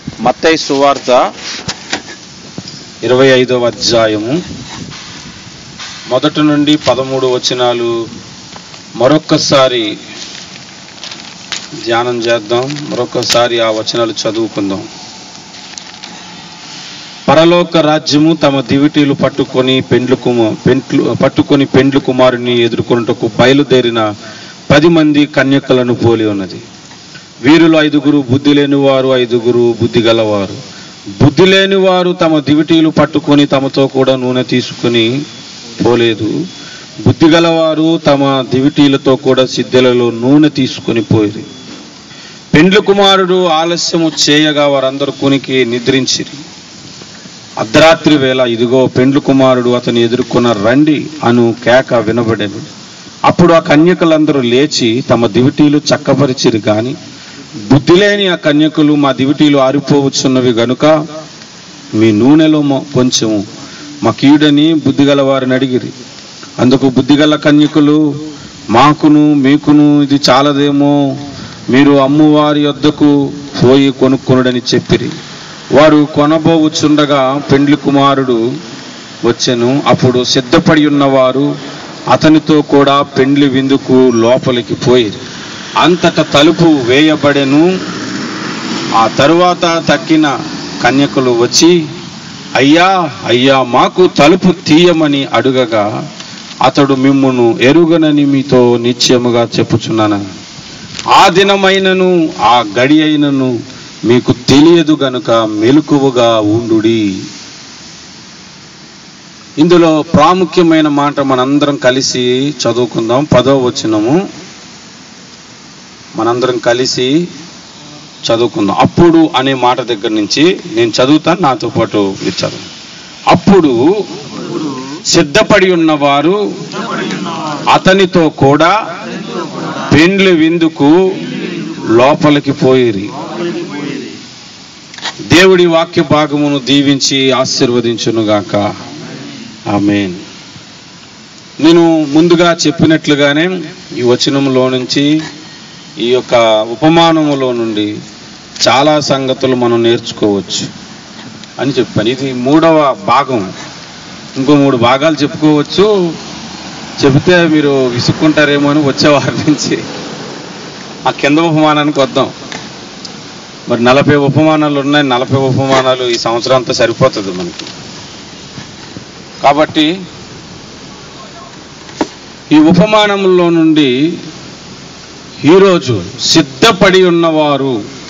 మత్తయి సువార్త ఇరవై ఐదవ అధ్యాయము మొదటి నుండి పదమూడు వచనాలు మరొక్కసారి ధ్యానం చేద్దాం మరొకసారి ఆ వచనాలు చదువుకుందాం పరలోక రాజ్యము తమ దివిటీలు పట్టుకొని పెండ్లు కుమ పెంట్లు పట్టుకొని పెండ్లు కుమారుని ఎదుర్కొనుటకు బయలుదేరిన పది మంది కన్యకలను పోలి ఉన్నది వీరిలో ఐదుగురు బుద్ధి లేని వారు ఐదుగురు బుద్ధి గలవారు బుద్ధి లేని వారు తమ దివిటీలు పట్టుకొని తమతో కూడా నూనె తీసుకుని పోలేదు బుద్ధి గలవారు తమ దివిటీలతో కూడా సిద్ధెలలో నూనె తీసుకొని పోయి పెండ్లు కుమారుడు ఆలస్యము చేయగా వారందరూ కునికి నిద్రించిరి అర్ధరాత్రి వేళ ఇదిగో పెండ్లు కుమారుడు అతని ఎదుర్కొన్న రండి అను కేక వినబడెను అప్పుడు ఆ కన్యకలందరూ లేచి తమ దివిటీలు చక్కపరిచిరు గాని బుద్ధి లేని ఆ కన్యకులు మా దివిటీలు ఆరిపోవచ్చున్నవి గనుక మీ నూనెలో మొ- కొంచెం మకీయుడని బుద్ధిగల వారిని అడిగిరి అందుకు బుద్ధిగల కన్యకులు మాకును మీకును ఇది చాలదేమో మీరు అమ్మువారి వద్దకు పోయి కొనుక్కొనుడని చెప్పిరి వారు కొనబోవుచుండగా పెండ్లి కుమారుడు వచ్చెను అప్పుడు సిద్ధపడి ఉన్నవారు అతనితో కూడా పెండ్లి విందుకు లోపలికి పోయి అంతట తలుపు వేయబడెను ఆ తరువాత తక్కిన కన్యకులు వచ్చి అయ్యా అయ్యా మాకు తలుపు తీయమని అడుగగా అతడు మిమ్మును ఎరుగనని మీతో నిశ్చయముగా చెప్పుచున్నాను ఆ దినమైనను ఆ గడి అయినను మీకు తెలియదు గనుక మెలకువగా ఉండుడి ఇందులో ప్రాముఖ్యమైన మాట మనందరం కలిసి చదువుకుందాం పదో వచనము మనందరం కలిసి చదువుకుందాం అప్పుడు అనే మాట దగ్గర నుంచి నేను చదువుతాను నాతో పాటు మీరు చదువు అప్పుడు సిద్ధపడి ఉన్నవారు అతనితో కూడా పెండ్లి విందుకు లోపలికి పోయిరి దేవుడి వాక్య భాగమును దీవించి ఆశీర్వదించునుగాక ఆమెన్ నేను ముందుగా చెప్పినట్లుగానే ఈ వచనములో నుంచి ఈ యొక్క ఉపమానములో నుండి చాలా సంగతులు మనం నేర్చుకోవచ్చు అని చెప్పాను ఇది మూడవ భాగం ఇంకో మూడు భాగాలు చెప్పుకోవచ్చు చెబితే మీరు విసుక్కుంటారేమో అని వచ్చే వారి నుంచి ఆ కింద ఉపమానానికి వద్దాం మరి నలభై ఉపమానాలు ఉన్నాయి నలభై ఉపమానాలు ఈ సంవత్సరం అంతా సరిపోతుంది మనకి కాబట్టి ఈ ఉపమానములో నుండి ఈరోజు సిద్ధపడి ఉన్నవారు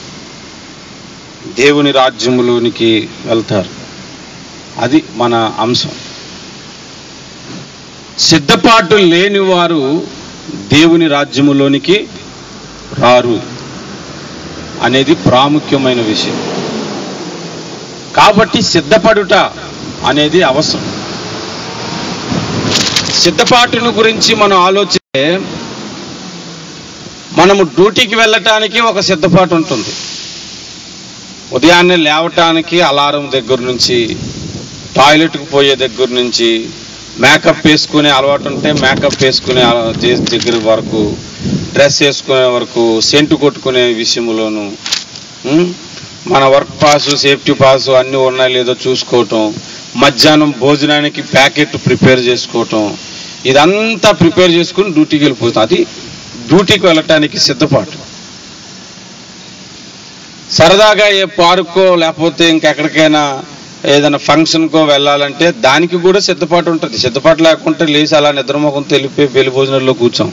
దేవుని రాజ్యములోనికి వెళ్తారు అది మన అంశం సిద్ధపాటు లేని వారు దేవుని రాజ్యములోనికి రారు అనేది ప్రాముఖ్యమైన విషయం కాబట్టి సిద్ధపడుట అనేది అవసరం సిద్ధపాటును గురించి మనం ఆలోచిస్తే మనము డ్యూటీకి వెళ్ళటానికి ఒక సిద్ధపాటు ఉంటుంది ఉదయాన్నే లేవటానికి అలారం దగ్గర నుంచి టాయిలెట్కి పోయే దగ్గర నుంచి మేకప్ వేసుకునే అలవాటు ఉంటే మేకప్ వేసుకునే అల- దే- దగ్గర వరకు డ్రెస్ వేసుకునే వరకు సెంటు కొట్టుకునే విషయంలోను ఉం? మన వర్క్ పాసు సేఫ్టీ పాసు అన్నీ ఉన్నాయో లేదో చూసుకోవటం మధ్యాహ్నం భోజనానికి ప్యాకెట్ ప్రిపేర్ చేసుకోవటం ఇదంతా ప్రిపేర్ చేసుకుని డ్యూటీకి వెళ్ళిపోతాం అది డ్యూటీకి వెళ్ళటానికి సిద్ధపాటు సరదాగా ఏ పార్కో లేకపోతే ఇంకెక్కడికైనా ఏదైనా ఫంక్షన్కో వెళ్ళాలంటే దానికి కూడా సిద్ధపాటు ఉంటుంది సిద్ధపాటు లేకుంటే లేచి అలా నిద్రముఖం తెలిపి పెళ్లి భోజనంలో కూర్చోం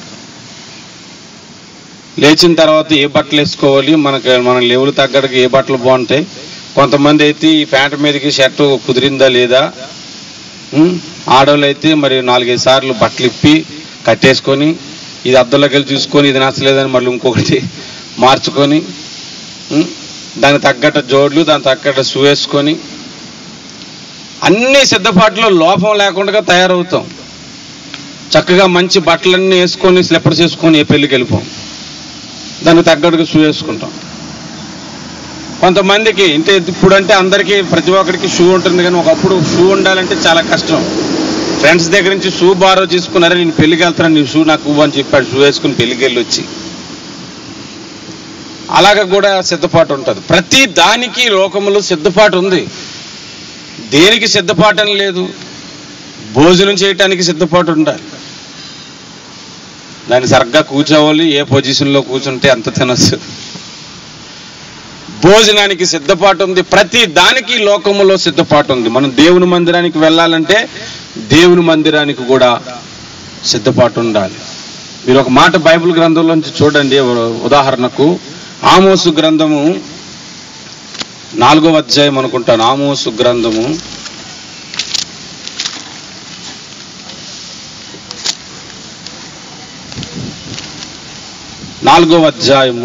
లేచిన తర్వాత ఏ బట్టలు వేసుకోవాలి మనకి మన లెవెల్ తగ్గడానికి ఏ బట్టలు బాగుంటాయి కొంతమంది అయితే ఈ ప్యాంట్ మీదకి షర్ట్ కుదిరిందా లేదా ఉం? ఆడవాళ్ళు అయితే మరి నాలుగైదు సార్లు బట్టలు ఇప్పి కట్టేసుకొని ఇది అద్దంలోకి వెళ్ళి చూసుకొని ఇది నచ్చలేదని మళ్ళీ ఇంకొకటి మార్చుకొని ఉం? దానికి తగ్గట్టు జోడ్లు దానికి తగ్గట్టు షూ వేసుకొని అన్ని సిద్ధపాట్లు లోపం లేకుండా తయారవుతాం చక్కగా మంచి బట్టలన్నీ వేసుకొని స్లిప్పర్స్ వేసుకొని ఏ పెళ్ళికి వెళ్ళిపోం దానికి తగ్గట్టుగా షూ వేసుకుంటాం కొంతమందికి అంటే ఇప్పుడంటే అందరికీ ప్రతి ఒక్కరికి షూ ఉంటుంది కానీ ఒకప్పుడు షూ ఉండాలంటే చాలా కష్టం ఫ్రెండ్స్ దగ్గర నుంచి షూ బారో తీసుకున్నారా నేను పెళ్ళికి వెళ్తాను నీ షూ నాకు ఇవ్వు అని చెప్పాడు షూ వేసుకుని పెళ్ళికి వెళ్ళి వచ్చి అలాగ కూడా సిద్ధపాటు ఉంటుంది ప్రతి దానికి లోకములో సిద్ధపాటు ఉంది దేనికి సిద్ధపాటు అని లేదు భోజనం చేయటానికి సిద్ధపాటు ఉండాలి దాన్ని సరిగ్గా కూర్చోవాలి ఏ పొజిషన్లో కూర్చుంటే అంత తినొచ్చు భోజనానికి సిద్ధపాటు ఉంది ప్రతి దానికి లోకములో సిద్ధపాటు ఉంది మనం దేవుని మందిరానికి వెళ్ళాలంటే దేవుని మందిరానికి కూడా సిద్ధపాటు ఉండాలి మీరు ఒక మాట బైబిల్ గ్రంథంలోంచి చూడండి ఉదాహరణకు ఆమోసు గ్రంథము నాలుగవ అధ్యాయం అనుకుంటాను ఆమోసు గ్రంథము నాలుగవ అధ్యాయము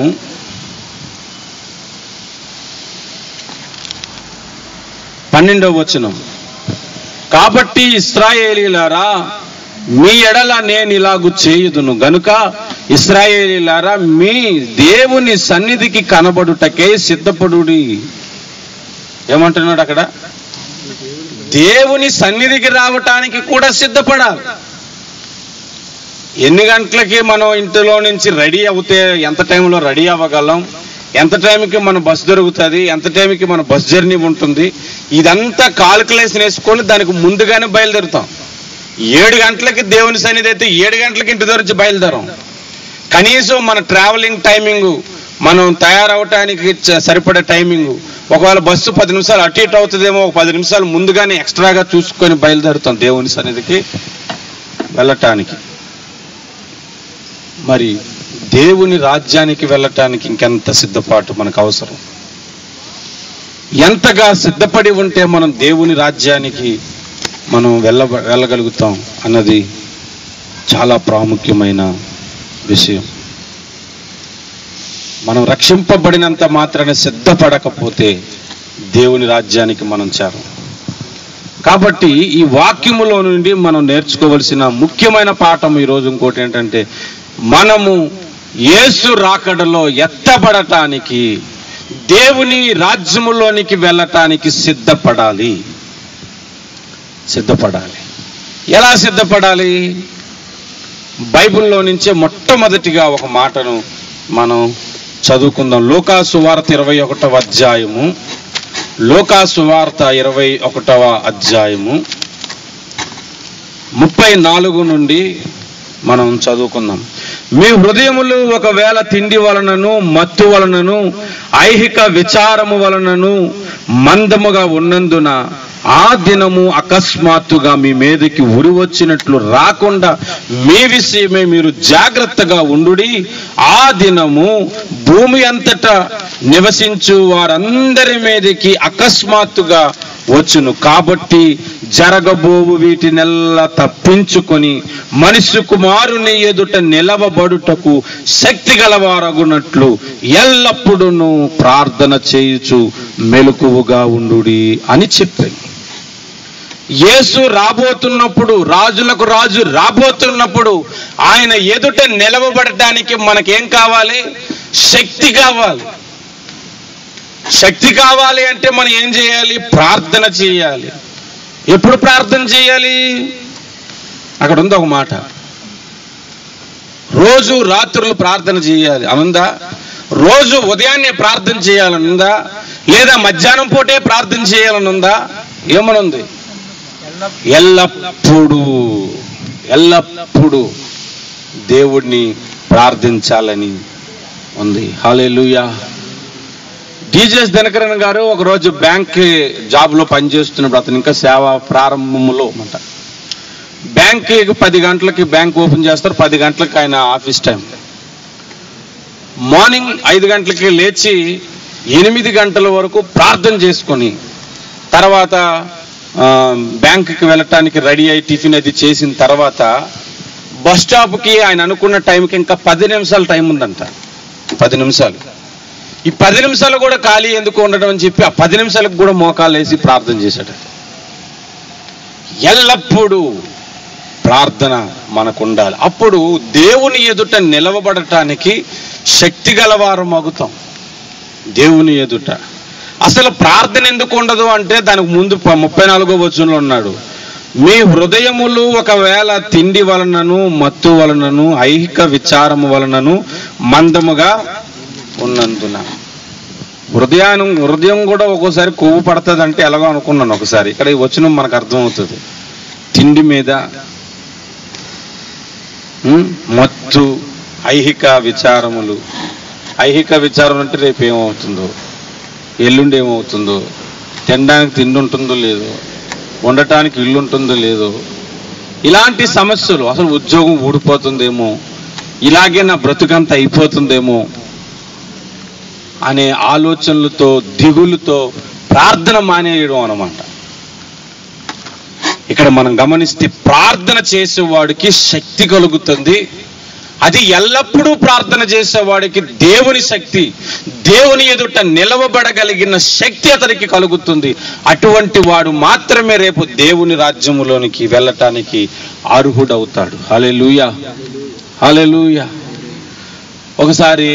పన్నెండవ వచనం కాబట్టి ఇస్రాయేలీలారా మీ ఎడల నేను ఇలాగు చేయుదును గనుక ఇస్రాయేలీలారా మీ దేవుని సన్నిధికి కనబడుటకే సిద్ధపడుడి ఏమంటున్నాడు అక్కడ దేవుని సన్నిధికి రావటానికి కూడా సిద్ధపడాలి ఎన్ని గంటలకి మనం ఇంటిలో నుంచి రెడీ అవుతే ఎంత టైంలో రెడీ అవ్వగలం ఎంత టైంకి మన బస్ దొరుకుతుంది ఎంత టైంకి మన బస్ జర్నీ ఉంటుంది ఇదంతా కాల్కులేషన్ వేసుకొని దానికి ముందుగానే బయలుదేరుతాం ఏడు గంటలకి దేవుని సన్నిధి అయితే ఏడు గంటలకి ఇంటి దగ్గర నుంచి బయలుదేరాం కనీసం మన ట్రావెలింగ్ టైమింగ్ మనం తయారవటానికి చ- సరిపడే టైమింగ్ ఒకవేళ బస్సు పది నిమిషాలు అటు ఇటు అవుతుందేమో ఒక పది నిమిషాలు ముందుగానే ఎక్స్ట్రాగా చూసుకొని బయలుదేరుతాం దేవుని సన్నిధికి వెళ్ళటానికి మరి దేవుని రాజ్యానికి వెళ్ళటానికి ఇంకెంత సిద్ధపాటు మనకు అవసరం ఎంతగా సిద్ధపడి ఉంటే మనం దేవుని రాజ్యానికి మనం వెళ్ళ వెళ్ళగలుగుతాం అన్నది చాలా ప్రాముఖ్యమైన విషయం మనం రక్షింపబడినంత మాత్రాన సిద్ధపడకపోతే దేవుని రాజ్యానికి మనం చేరం కాబట్టి ఈ వాక్యములో నుండి మనం నేర్చుకోవలసిన ముఖ్యమైన పాఠం ఈరోజు ఇంకోటి ఏంటంటే మనము యేసు రాకడలో ఎత్తబడటానికి దేవుని రాజ్యములోనికి వెళ్ళటానికి సిద్ధపడాలి సిద్ధపడాలి ఎలా సిద్ధపడాలి బైబిల్లో నుంచే మొట్టమొదటిగా ఒక మాటను మనం చదువుకుందాం లోకాసు వార్త ఇరవై ఒకటవ అధ్యాయము లోకాసు వార్త ఇరవై ఒకటవ అధ్యాయము ముప్పై నాలుగు నుండి మనం చదువుకుందాం మీ హృదయములు ఒకవేళ తిండి వలనను మత్తు వలనను ఐహిక విచారము వలనను మందముగా ఉన్నందున ఆ దినము అకస్మాత్తుగా మీ మీదకి ఉరి వచ్చినట్లు రాకుండా మీ విషయమే మీరు జాగ్రత్తగా ఉండుడి ఆ దినము భూమి అంతటా నివసించు వారందరి మీదకి అకస్మాత్తుగా వచ్చును కాబట్టి జరగబోవు వీటినెల్లా తప్పించుకొని మనిషి కుమారుని ఎదుట నిలవబడుటకు శక్తి గలవారగునట్లు ఎల్లప్పుడూ ప్రార్థన చేయుచు మెలకువగా ఉండుడి అని చెప్పాను యేసు రాబోతున్నప్పుడు రాజులకు రాజు రాబోతున్నప్పుడు ఆయన ఎదుట నిలవబడటానికి మనకేం కావాలి శక్తి కావాలి శక్తి కావాలి అంటే మనం ఏం చేయాలి ప్రార్థన చేయాలి ఎప్పుడు ప్రార్థన చేయాలి అక్కడ ఉంది ఒక మాట రోజు రాత్రులు ప్రార్థన చేయాలి అనుందా రోజు ఉదయాన్నే ప్రార్థన చేయాలని ఉందా లేదా మధ్యాహ్నం పూటే ప్రార్థన చేయాలని ఉందా ఏమనుంది ఎల్లప్పుడూ ఎల్లప్పుడూ దేవుడిని ప్రార్థించాలని ఉంది హాలేలుయా డిజెస్ దినకరన్ గారు ఒకరోజు బ్యాంక్ జాబ్లో పనిచేస్తున్నప్పుడు అతను ఇంకా సేవ ప్రారంభంలో అన్నమాట బ్యాంక్ పది గంటలకి బ్యాంక్ ఓపెన్ చేస్తారు పది గంటలకి ఆయన ఆఫీస్ టైం మార్నింగ్ ఐదు గంటలకి లేచి ఎనిమిది గంటల వరకు ప్రార్థన చేసుకొని తర్వాత ఆ, బ్యాంకుకి వెళ్ళటానికి రెడీ అయి టిఫిన్ అది చేసిన తర్వాత బస్ స్టాప్కి ఆయన అనుకున్న టైంకి ఇంకా పది నిమిషాల టైం ఉందంట పది నిమిషాలు ఈ పది నిమిషాలు కూడా ఖాళీ ఎందుకు ఉండడం అని చెప్పి ఆ పది నిమిషాలకు కూడా మోకాలు వేసి ప్రార్థన చేశాడు ఎల్లప్పుడూ ప్రార్థన మనకు ఉండాలి అప్పుడు దేవుని ఎదుట నిలవబడటానికి శక్తి గలవారం అగుతాం దేవుని ఎదుట అసలు ప్రార్థన ఎందుకు ఉండదు అంటే దానికి ముందు ప- ముప్పై నాలుగో వచనంలో ఉన్నాడు మీ హృదయములు ఒకవేళ తిండి వలనను మత్తు వలనను ఐహిక విచారము వలనను మందముగా ఉన్న ఉన్నందున హృదయాన్ని హృదయం కూడా ఒక్కోసారి కొవ్వు పడుతుంది అంటే ఎలాగో అనుకున్నాను ఒకసారి ఇక్కడ ఈ వచనం మనకు అర్థమవుతుంది తిండి మీద ఉం? మత్తు ఐహిక విచారములు ఐహిక విచారం అంటే రేపు ఏమవుతుందో ఎల్లుండి ఏమవుతుందో తినడానికి తిండి ఉంటుందో లేదో ఉండటానికి ఇల్లు ఉంటుందో లేదో ఇలాంటి సమస్యలు అసలు ఉద్యోగం ఊడిపోతుందేమో ఇలాగే నా బ్రతుకంత అయిపోతుందేమో అనే ఆలోచనలతో దిగులుతో ప్రార్థన మానేయడం అన్నమాట ఇక్కడ మనం గమనిస్తే ప్రార్థన చేసేవాడికి శక్తి కలుగుతుంది అది ఎల్లప్పుడూ ప్రార్థన చేసేవాడికి దేవుని శక్తి దేవుని ఎదుట నిలవబడగలిగిన శక్తి అతనికి కలుగుతుంది అటువంటి వాడు మాత్రమే రేపు దేవుని రాజ్యములోనికి వెళ్ళటానికి అర్హుడవుతాడు హలెలూయా హలెలూయా ఒకసారి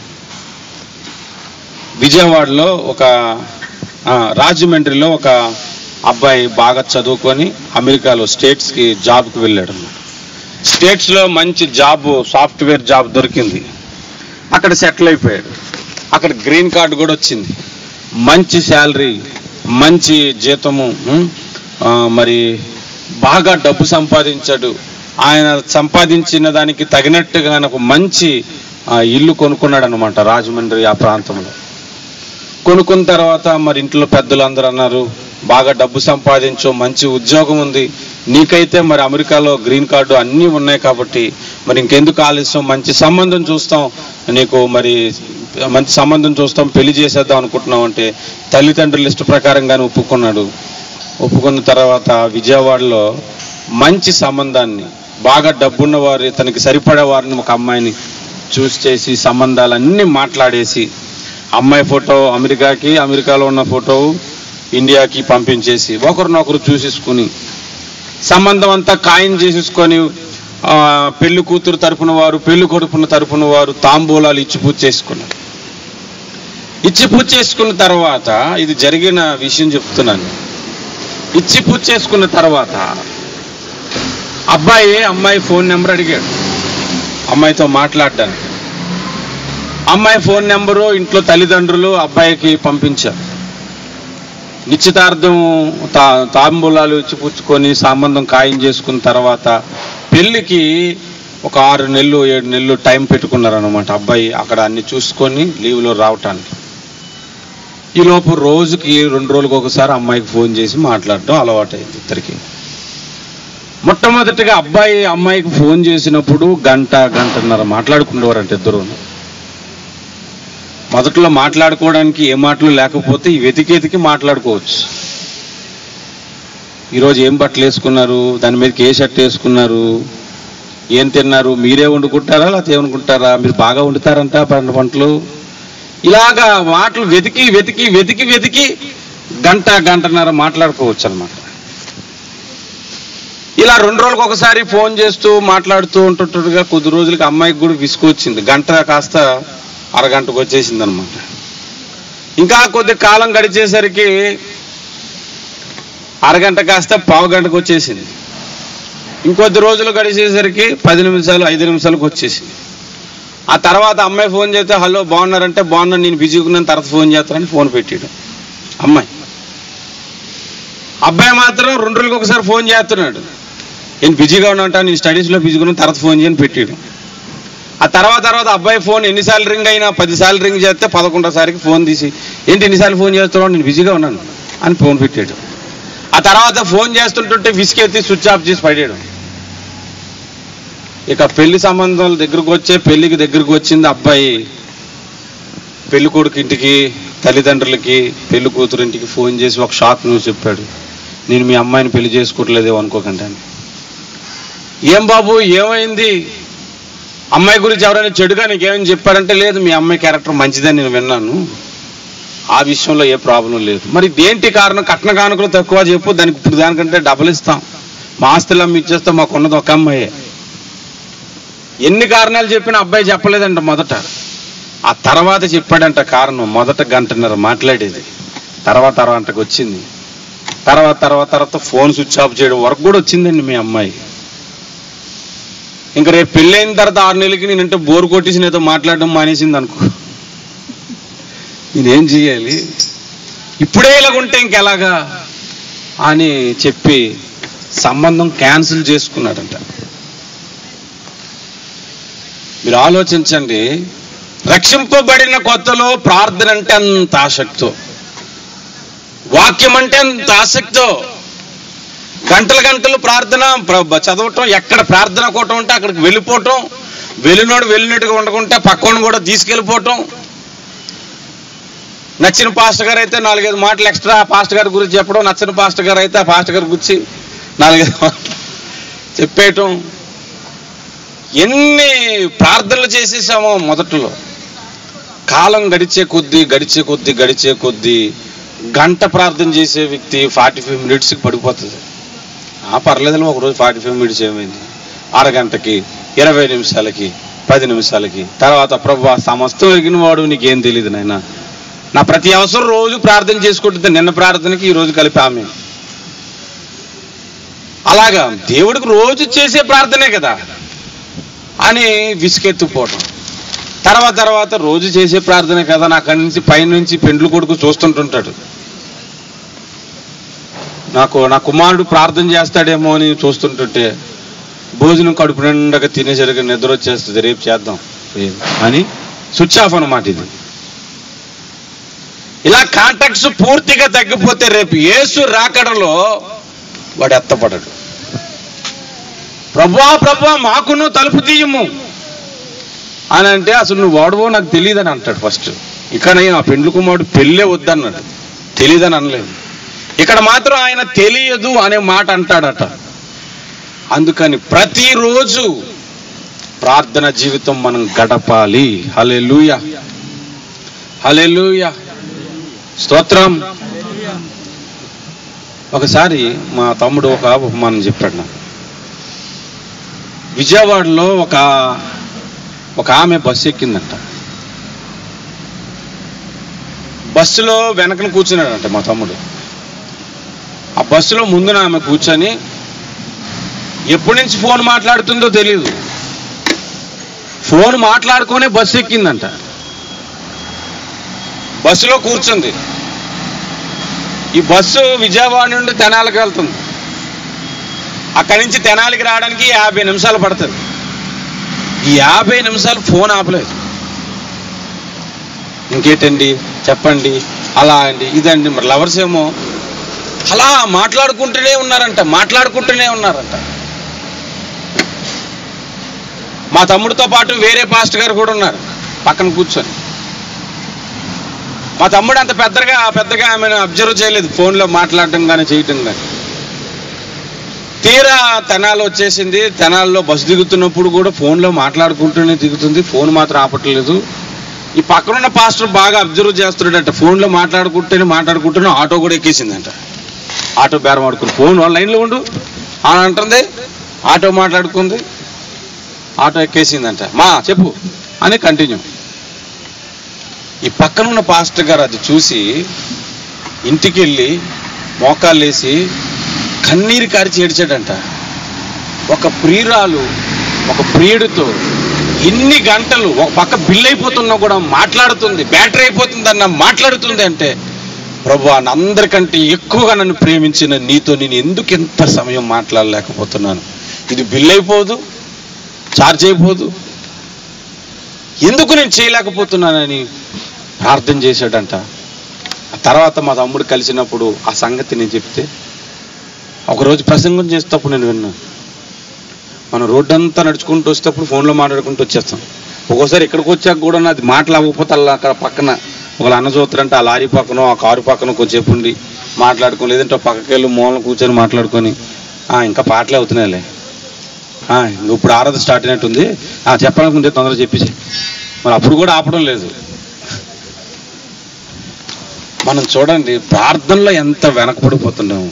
విజయవాడలో ఒక ఆ, రాజమండ్రిలో ఒక అబ్బాయి బాగా చదువుకొని అమెరికాలో స్టేట్స్కి జాబ్కి వెళ్ళాడు అన్నమాట స్టేట్స్లో మంచి జాబ్ సాఫ్ట్వేర్ జాబ్ దొరికింది అక్కడ సెటిల్ అయిపోయాడు అక్కడ గ్రీన్ కార్డు కూడా వచ్చింది మంచి శాలరీ మంచి జీతము ఉం? ఆ, మరి బాగా డబ్బు సంపాదించాడు ఆయన సంపాదించిన దానికి తగినట్టుగా ఆయన ఒక మంచి ఆ, ఇల్లు కొనుక్కున్నాడు అనమాట రాజమండ్రి ఆ ప్రాంతంలో కొనుక్కున్న తర్వాత మరి ఇంట్లో పెద్దలు అందరూ అన్నారు బాగా డబ్బు సంపాదించు మంచి ఉద్యోగం ఉంది నీకైతే మరి అమెరికాలో గ్రీన్ కార్డు అన్నీ ఉన్నాయి కాబట్టి మరి ఇంకెందుకు ఆలస్యం మంచి సంబంధం చూస్తాం నీకు మరి మంచి సంబంధం చూస్తాం పెళ్లి చేసేద్దాం అనుకుంటున్నాం అంటే తల్లిదండ్రుల లిస్టు ప్రకారంగానే ఒప్పుకున్నాడు ఒప్పుకున్న తర్వాత విజయవాడలో మంచి సంబంధాన్ని బాగా డబ్బున్న వారు తనకి సరిపడే వారిని ఒక అమ్మాయిని చూస్ చేసి సంబంధాలన్నీ మాట్లాడేసి అమ్మాయి ఫోటో అమెరికాకి అమెరికాలో ఉన్న ఫోటో ఇండియాకి పంపించేసి ఒకరినొకరు చూసేసుకుని సంబంధం అంతా ఖాయం చేసేసుకొని ఆ, పెళ్లి కూతురు తరపున వారు పెళ్లి కొడుకున్న తరపున వారు తాంబూలాలు ఇచ్చి పూజ చేసుకున్నారు ఇచ్చి పూజ చేసుకున్న తర్వాత ఇది జరిగిన విషయం చెప్తున్నాను ఇచ్చి పూజ చేసుకున్న తర్వాత అబ్బాయి అమ్మాయి ఫోన్ నెంబర్ అడిగాడు అమ్మాయితో మాట్లాడడానికి అమ్మాయి ఫోన్ నెంబరు ఇంట్లో తల్లిదండ్రులు అబ్బాయికి పంపించారు నిశ్చితార్థం తా తాంబూలాలు ఇచ్చి పుచ్చుకొని సంబంధం ఖాయం చేసుకున్న తర్వాత పెళ్ళికి ఒక ఆరు నెలలు ఏడు నెలలు టైం పెట్టుకున్నారనమాట అబ్బాయి అక్కడ అన్ని చూసుకొని లీవ్లో రావటానికి ఈ లోపు రోజుకి రెండు రోజులకు ఒకసారి అమ్మాయికి ఫోన్ చేసి మాట్లాడడం అలవాటైంది ఇద్దరికి మొట్టమొదటిగా అబ్బాయి అమ్మాయికి ఫోన్ చేసినప్పుడు గంట గంటన్నర మాట్లాడుకునేవారంట ఇద్దరు మొదట్లో మాట్లాడుకోవడానికి ఏ మాటలు లేకపోతే ఈ వెతికి వెతికి మాట్లాడుకోవచ్చు ఈరోజు ఏం బట్టలు వేసుకున్నారు దాని మీదకి ఏ షర్ట్ వేసుకున్నారు ఏం తిన్నారు మీరే వండుకుంటారా లేకపోతే ఏమనుకుంటారా మీరు బాగా వండుతారంట పంట పంటలు ఇలాగా మాటలు వెతికి వెతికి వెతికి వెతికి గంట గంటన్నర మాట్లాడుకోవచ్చు అనమాట ఇలా రెండు రోజులకు ఒకసారి ఫోన్ చేస్తూ మాట్లాడుతూ ఉంటుంటట్టుగా కొద్ది రోజులకి అమ్మాయికి కూడా విసుకొచ్చింది గంట కాస్త అరగంటకు వచ్చేసింది అనమాట ఇంకా కొద్ది కాలం గడిచేసరికి అరగంట కాస్త పావు గంటకు వచ్చేసింది ఇంకొద్ది రోజులు గడిచేసరికి పది నిమిషాలు ఐదు నిమిషాలకు వచ్చేసింది ఆ తర్వాత అమ్మాయి ఫోన్ చేస్తే హలో బాగున్నారంటే బాగున్నా నేను బిజీగా ఉన్నాను తర్వాత ఫోన్ చేస్తానని ఫోన్ పెట్టాడు అమ్మాయి అబ్బాయి మాత్రం రెండు రోజులకు ఒకసారి ఫోన్ చేస్తున్నాడు నేను బిజీగా ఉన్నా నేను స్టడీస్లో బిజీగా ఉన్నాను తర్వాత ఫోన్ చేయని పెట్టాడు ఆ తర్వాత తర్వాత అబ్బాయి ఫోన్ ఎన్నిసార్లు రింగ్ అయినా పదిసార్లు రింగ్ చేస్తే పదకొండోసారికి ఫోన్ తీసి ఏంటి ఎన్నిసార్లు ఫోన్ చేస్తున్నావు నేను బిజీగా ఉన్నాను అని ఫోన్ పెట్టాడు ఆ తర్వాత ఫోన్ చేస్తుంటుంటే విసికెత్తి స్విచ్ ఆఫ్ చేసి పడాడు ఇక పెళ్లి సంబంధాల దగ్గరకు వచ్చే పెళ్లికి దగ్గరకు వచ్చింది అబ్బాయి పెళ్లి కొడుకు ఇంటికి తల్లిదండ్రులకి పెళ్లి కూతురు ఇంటికి ఫోన్ చేసి ఒక షాక్ న్యూస్ చెప్పాడు నేను మీ అమ్మాయిని పెళ్లి చేసుకోవట్లేదేమో అనుకోకండి అని ఏం బాబు ఏమైంది అమ్మాయి గురించి ఎవరైనా చెడుగా నీకేమని చెప్పారంటే లేదు మీ అమ్మాయి క్యారెక్టర్ మంచిదని నేను విన్నాను ఆ విషయంలో ఏ ప్రాబ్లం లేదు మరి దేంటి కారణం కట్న కానుకలు తక్కువ చెప్పు దానికి ఇప్పుడు దానికంటే డబ్బులు ఇస్తాం మా ఆస్తులు అమ్మి ఇచ్చేస్తాం మాకు ఉన్నది ఒక అమ్మాయే ఎన్ని కారణాలు చెప్పినా అబ్బాయి చెప్పలేదంట మొదట ఆ తర్వాత చెప్పాడంట కారణం మొదట గంటన్నర మాట్లాడేది తర్వాత అరగంటకు వచ్చింది తర్వాత తర్వాత తర్వాత ఫోన్ స్విచ్ ఆఫ్ చేయడం వరకు కూడా వచ్చిందండి మీ అమ్మాయి ఇంకా రేపు పెళ్ళైన తర్వాత ఆరు నెలలకి నేనంటే బోర్ కొట్టేసి నీతో మాట్లాడడం మానేసింది అనుకో నేనేం చేయాలి ఇప్పుడే ఇలాగుంటే ఇంకెలాగా అని చెప్పి సంబంధం క్యాన్సిల్ చేసుకున్నాడంట మీరు ఆలోచించండి రక్షింపబడిన కొత్తలో ప్రార్థన అంటే అంత ఆసక్తో వాక్యం అంటే అంత ఆసక్తో గంటల గంటలు ప్రార్థన ప్ర- చదవటం ఎక్కడ ప్రార్థన కోవటం ఉంటే అక్కడికి వెళ్ళిపోవటం వెళ్ళినోడు వెళ్ళినట్టుగా ఉండకుంటే పక్కన కూడా తీసుకెళ్ళిపోవటం నచ్చిన పాస్టర్ గారు అయితే నాలుగైదు మాటలు ఎక్స్ట్రా ఆ పాస్టర్ గారి గురించి చెప్పడం నచ్చిన పాస్టర్ గారు అయితే ఆ పాస్టర్ గారి గురించి నాలుగైదు మాటలు చెప్పేయటం ఎన్ని ప్రార్థనలు చేసేసామో మొదట్లో కాలం గడిచే కొద్దీ గడిచే కొద్దీ గడిచే కొద్దీ గంట ప్రార్థన చేసే వ్యక్తి ఫార్టీ ఫైవ్ మినిట్స్కి పడిపోతుంది ఆ పర్లేదులే ఒకరోజు ఫార్టీ ఫైవ్ మినిట్స్ ఏమైంది అరగంటకి ఇరవై నిమిషాలకి పది నిమిషాలకి తర్వాత ప్రభు సమస్తం ఎరిగిన వాడు నీకేం తెలియదు నాయన నా ప్రతి అవసరం రోజు ప్రార్థన చేసుకుంటుంది నిన్న ప్రార్థనకి ఈ రోజు కలిపి ఆమె అలాగా దేవుడికి రోజు చేసే ప్రార్థనే కదా అని విసుకెత్తుకుపోవటం తర్వాత తర్వాత రోజు చేసే ప్రార్థనే కదా నా అక్కడి నుంచి పైనుంచి పెండ్లు కొడుకు చూస్తుంటుంటాడు నాకు నా కుమారుడు ప్రార్థన చేస్తాడేమో అని చూస్తుంటుంటే భోజనం కడుపు నిండగా తినేసరికి నిద్ర వచ్చేస్తుంది రేపు చేద్దాం రేపు అని స్విచ్ ఆఫ్ అన్నమాట ఇది ఇలా కాంటాక్ట్స్ పూర్తిగా తగ్గిపోతే రేపు యేసు రాకడలో వాడు ఎత్తపడడు ప్రభా ప్రభా మాకును తలుపు తీయము అని అంటే అసలు నువ్వు వాడువో నాకు తెలియదని అంటాడు ఫస్ట్ ఇక్కడ ఆ పెండ్లు కుమారుడు పెళ్ళే వద్దన్నాడు తెలియదని అనలేదు ఇక్కడ మాత్రం ఆయన తెలియదు అనే మాట అంటాడట అందుకని ప్రతిరోజు ప్రార్థన జీవితం మనం గడపాలి హలే లూయ హలే స్తోత్రం ఒకసారి మా తమ్ముడు ఒక ఉపమానం చెప్పాడు నాకు విజయవాడలో ఒక ఒక ఆమె బస్సు ఎక్కిందంట బస్సులో వెనకన కూర్చున్నాడంట మా తమ్ముడు ఆ బస్సులో ముందున ఆమె కూర్చొని ఎప్పటి నుంచి ఫోన్ మాట్లాడుతుందో తెలియదు ఫోన్ మాట్లాడుకునే బస్సు ఎక్కిందంట బస్సులో కూర్చుంది ఈ బస్సు విజయవాడ నుండి తెనాలికి వెళ్తుంది అక్కడి నుంచి తెనాలికి రావడానికి యాభై నిమిషాలు పడుతుంది ఈ యాభై నిమిషాలు ఫోన్ ఆపలేదు ఇంకేటండి చెప్పండి అలా అండి ఇదండి మరి లవర్స్ ఏమో అలా మాట్లాడుకుంటూనే ఉన్నారంట మాట్లాడుకుంటూనే ఉన్నారంట మా తమ్ముడితో పాటు వేరే పాస్ట్ గారు కూడా ఉన్నారు పక్కన కూర్చొని మా తమ్ముడు అంత పెద్దగా పెద్దగా ఆమెను అబ్జర్వ్ చేయలేదు ఫోన్లో మాట్లాడటం కానీ చేయటం కానీ తీరా తెనాలు వచ్చేసింది తెనాల్లో బస్సు దిగుతున్నప్పుడు కూడా ఫోన్లో మాట్లాడుకుంటూనే దిగుతుంది ఫోన్ మాత్రం ఆపట్లేదు ఈ పక్కనున్న పాస్టర్ బాగా అబ్జర్వ్ చేస్తున్నాడంట ఫోన్లో మాట్లాడుకుంటూనే మాట్లాడుకుంటూనే ఆటో కూడా ఎక్కేసిందంట ఆటో బేరం ఆడుకుని ఫోన్ లైన్లో ఉండు అని అంటుంది ఆటో మాట్లాడుకుంది ఆటో ఎక్కేసిందంట మా చెప్పు అని కంటిన్యూ ఈ పక్కనున్న పాస్టర్ గారు అది చూసి ఇంటికి వెళ్ళి మోకాళ్ళు వేసి కన్నీరు కారిచి ఏడ్చాడంట ఒక ప్రియురాలు ఒక ప్రియుడితో ఇన్ని గంటలు ఒక పక్క బిల్ అయిపోతున్నా కూడా మాట్లాడుతుంది బ్యాటరీ అయిపోతుందన్న మాట్లాడుతుంది అంటే ప్రభు అందరికంటే ఎక్కువగా నన్ను ప్రేమించిన నీతో నేను ఎందుకు ఎంత సమయం మాట్లాడలేకపోతున్నాను ఇది బిల్ అయిపోదు ఛార్జ్ అయిపోదు ఎందుకు నేను చేయలేకపోతున్నానని ప్రార్థన చేశాడంట ఆ తర్వాత మా తమ్ముడు కలిసినప్పుడు ఆ సంగతి నేను చెప్తే ఒకరోజు ప్రసంగం చేసేటప్పుడు నేను విన్నాను మనం రోడ్డంతా నడుచుకుంటూ వచ్చేటప్పుడు ఫోన్లో మాట్లాడుకుంటూ వచ్చేస్తాం ఒక్కోసారి ఇక్కడికి వచ్చాక కూడా నాది మాట్లాడకపోతే అలా అక్కడ పక్కన ఒక అన్న చూస్తారంటే ఆ లారీ పక్కన ఆ కారు పక్కన కొంచెంసేపు ఉండి మాట్లాడుకో లేదంటే పక్కకి వెళ్ళి మూలన కూర్చొని మాట్లాడుకొని "ఆ, ఇంకా పాటలే అవుతున్నాయిలే "ఆ, ఇంక ఇప్పుడు ఆరాధన స్టార్ట్ అయినట్టుంది "ఆ, చెప్పాలనుకుంటే తొందరగా చెప్పేసి మరి అప్పుడు కూడా ఆపడం లేదు మనం చూడండి ప్రార్థనలో ఎంత వెనకబడిపోతున్నాము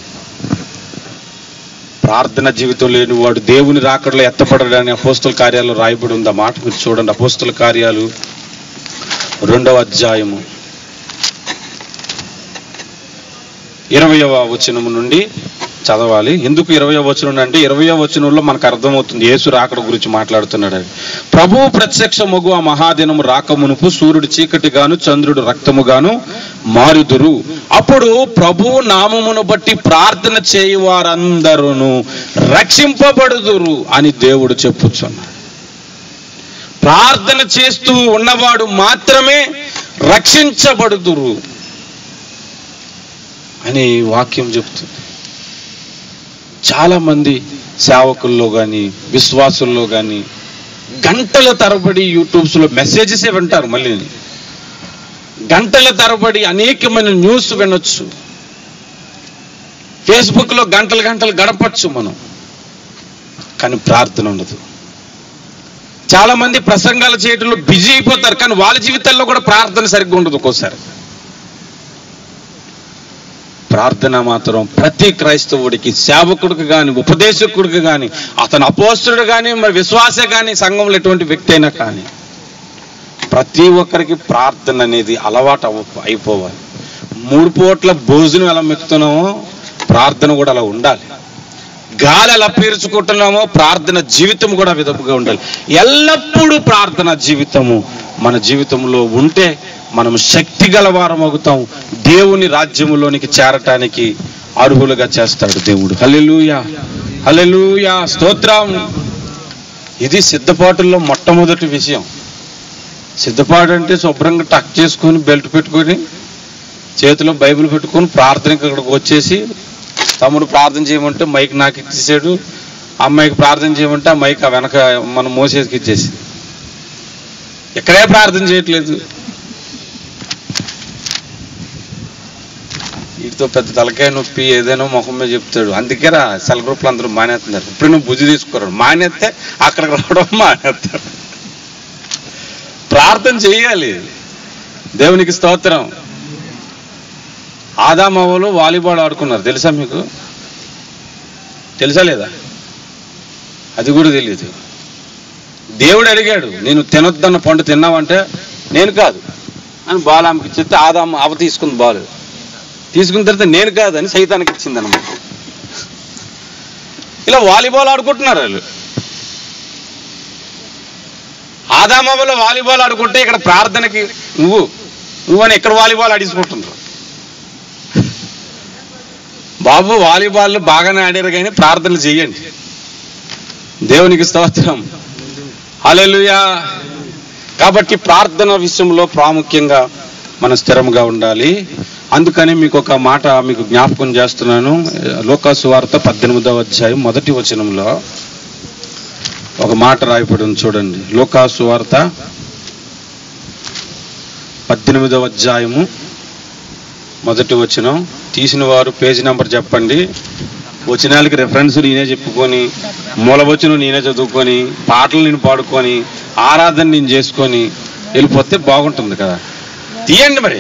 ప్రార్థన జీవితం లేని వాడు దేవుని రాకడలో ఎత్తపడడని అపోస్తుల కార్యాలు రాయబడి ఉంది ఆ మాట మీరు చూడండి అపోస్తుల కార్యాలు రెండవ అధ్యాయము ఇరవయవ వచనము నుండి చదవాలి ఎందుకు ఇరవయో వచనం అంటే ఇరవయో వచనంలో మనకు అర్థమవుతుంది యేసు రాకడ గురించి మాట్లాడుతున్నాడు అని ప్రభువు ప్రత్యక్ష మగు ఆ మహాదినము రాకమునుపు సూర్యుడు చీకటిగాను చంద్రుడు రక్తముగాను మారుదురు అప్పుడు ప్రభువు నామమును బట్టి ప్రార్థన చేయు వారందరూ రక్షింపబడుదురు అని దేవుడు చెప్పుచున్నాడు ప్రార్థన చేస్తూ ఉన్నవాడు మాత్రమే రక్షించబడుదురు అని వాక్యం చెప్తుంది చాలా మంది సేవకుల్లో కానీ విశ్వాసుల్లో కానీ గంటల తరబడి యూట్యూబ్స్లో మెసేజెసే వింటారు మళ్ళీ గంటల తరబడి అనేకమైన న్యూస్ వినొచ్చు ఫేస్బుక్లో గంటలు గంటలు గడపచ్చు మనం కానీ ప్రార్థన ఉండదు చాలా మంది ప్రసంగాలు చేయడంలో బిజీ అయిపోతారు కానీ వాళ్ళ జీవితాల్లో కూడా ప్రార్థన సరిగ్గా ఉండదు ఒక్కోసారి ప్రార్థన మాత్రం ప్రతి క్రైస్తవుడికి సేవకుడికి కానీ ఉపదేశకుడికి కానీ అతను అపోస్తుడు కానీ మరి విశ్వాస కానీ సంఘంలో ఎటువంటి వ్యక్తి అయినా కానీ ప్రతి ఒక్కరికి ప్రార్థన అనేది అలవాటు అవ్వ అయిపోవాలి మూడు పూట్ల భోజనం ఎలా మెక్కుతున్నామో ప్రార్థన కూడా అలా ఉండాలి గాలి ఎలా పీల్చుకుంటున్నామో ప్రార్థన జీవితం కూడా ఆ విధముగా ఉండాలి ఎల్లప్పుడూ ప్రార్థన జీవితము మన జీవితంలో ఉంటే మనం శక్తి గలవారం అవుతాం దేవుని రాజ్యములోనికి చేరటానికి అర్హులుగా చేస్తాడు దేవుడు హల్లెలూయా హల్లెలూయా స్తోత్రం ఇది సిద్ధపాటుల్లో మొట్టమొదటి విషయం సిద్ధపాటు అంటే శుభ్రంగా టక్ చేసుకొని బెల్ట్ పెట్టుకొని చేతిలో బైబిల్ పెట్టుకొని ప్రార్థనకి ఇక్కడికి వచ్చేసి తమ్ముడు ప్రార్థన చేయమంటే మైక్ నాకు ఇచ్చేసాడు అమ్మాయికి ప్రార్థన చేయమంటే ఆ మైక్ ఆ వెనక మనం మోసేకి ఇచ్చేసి ఇక్కడే ప్రార్థన చేయట్లేదు వీటితో పెద్ద తలకాయ నొప్పి ఏదైనా ముఖం మీద చెప్తాడు అందుకే రా సెల్ గ్రూప్లు అందరూ మానేస్తున్నారు ఇప్పుడు నువ్వు బుద్ధి తీసుకురాడు మానేస్తే అక్కడికి రావడం మానేస్తాడు ప్రార్థన చేయాలి దేవునికి స్తోత్రం ఆదామవ్వలు వాలీబాల్ ఆడుకున్నారు తెలుసా మీకు తెలుసా లేదా అది కూడా తెలియదు దేవుడు అడిగాడు నేను తినొద్దన్న పండు తిన్నావంటే నేను కాదు అని బాల్ ఆమెకి ఇచ్చేస్తే ఆదామ అవ తీసుకుంది బాల్ తీసుకున్న తర్వాత నేను కాదని సైతానికి ఇచ్చింది అనమాట ఇలా వాలీబాల్ ఆడుకుంటున్నారు వాళ్ళు ఆదామవ్వలో వాలీబాల్ ఆడుకుంటే ఇక్కడ ప్రార్థనకి నువ్వు నువ్వని ఎక్కడ వాలీబాల్ ఆడించుకుంటున్నావు బాబు వాలీబాల్ బాగానే ఆడారు కానీ ప్రార్థనలు చేయండి దేవునికి స్తోత్రం హల్లెలూయా కాబట్టి ప్రార్థన విషయంలో ప్రాముఖ్యంగా మనం స్థిరంగా ఉండాలి అందుకని మీకు ఒక మాట మీకు జ్ఞాపకం చేస్తున్నాను లోకాసు వార్త పద్దెనిమిదవ అధ్యాయం మొదటి వచనంలో ఒక మాట రాయబడి ఉంది చూడండి లోకాసు వార్త పద్దెనిమిదవ అధ్యాయము మొదటి వచనం తీసిన వారు పేజీ నెంబర్ చెప్పండి వచనాలకి రెఫరెన్స్ నేనే చెప్పుకొని మూలవచనం నేనే చదువుకొని పాటలు నేను పాడుకొని ఆరాధన నేను చేసుకొని వెళ్ళిపోతే బాగుంటుంది కదా తీయండి మరి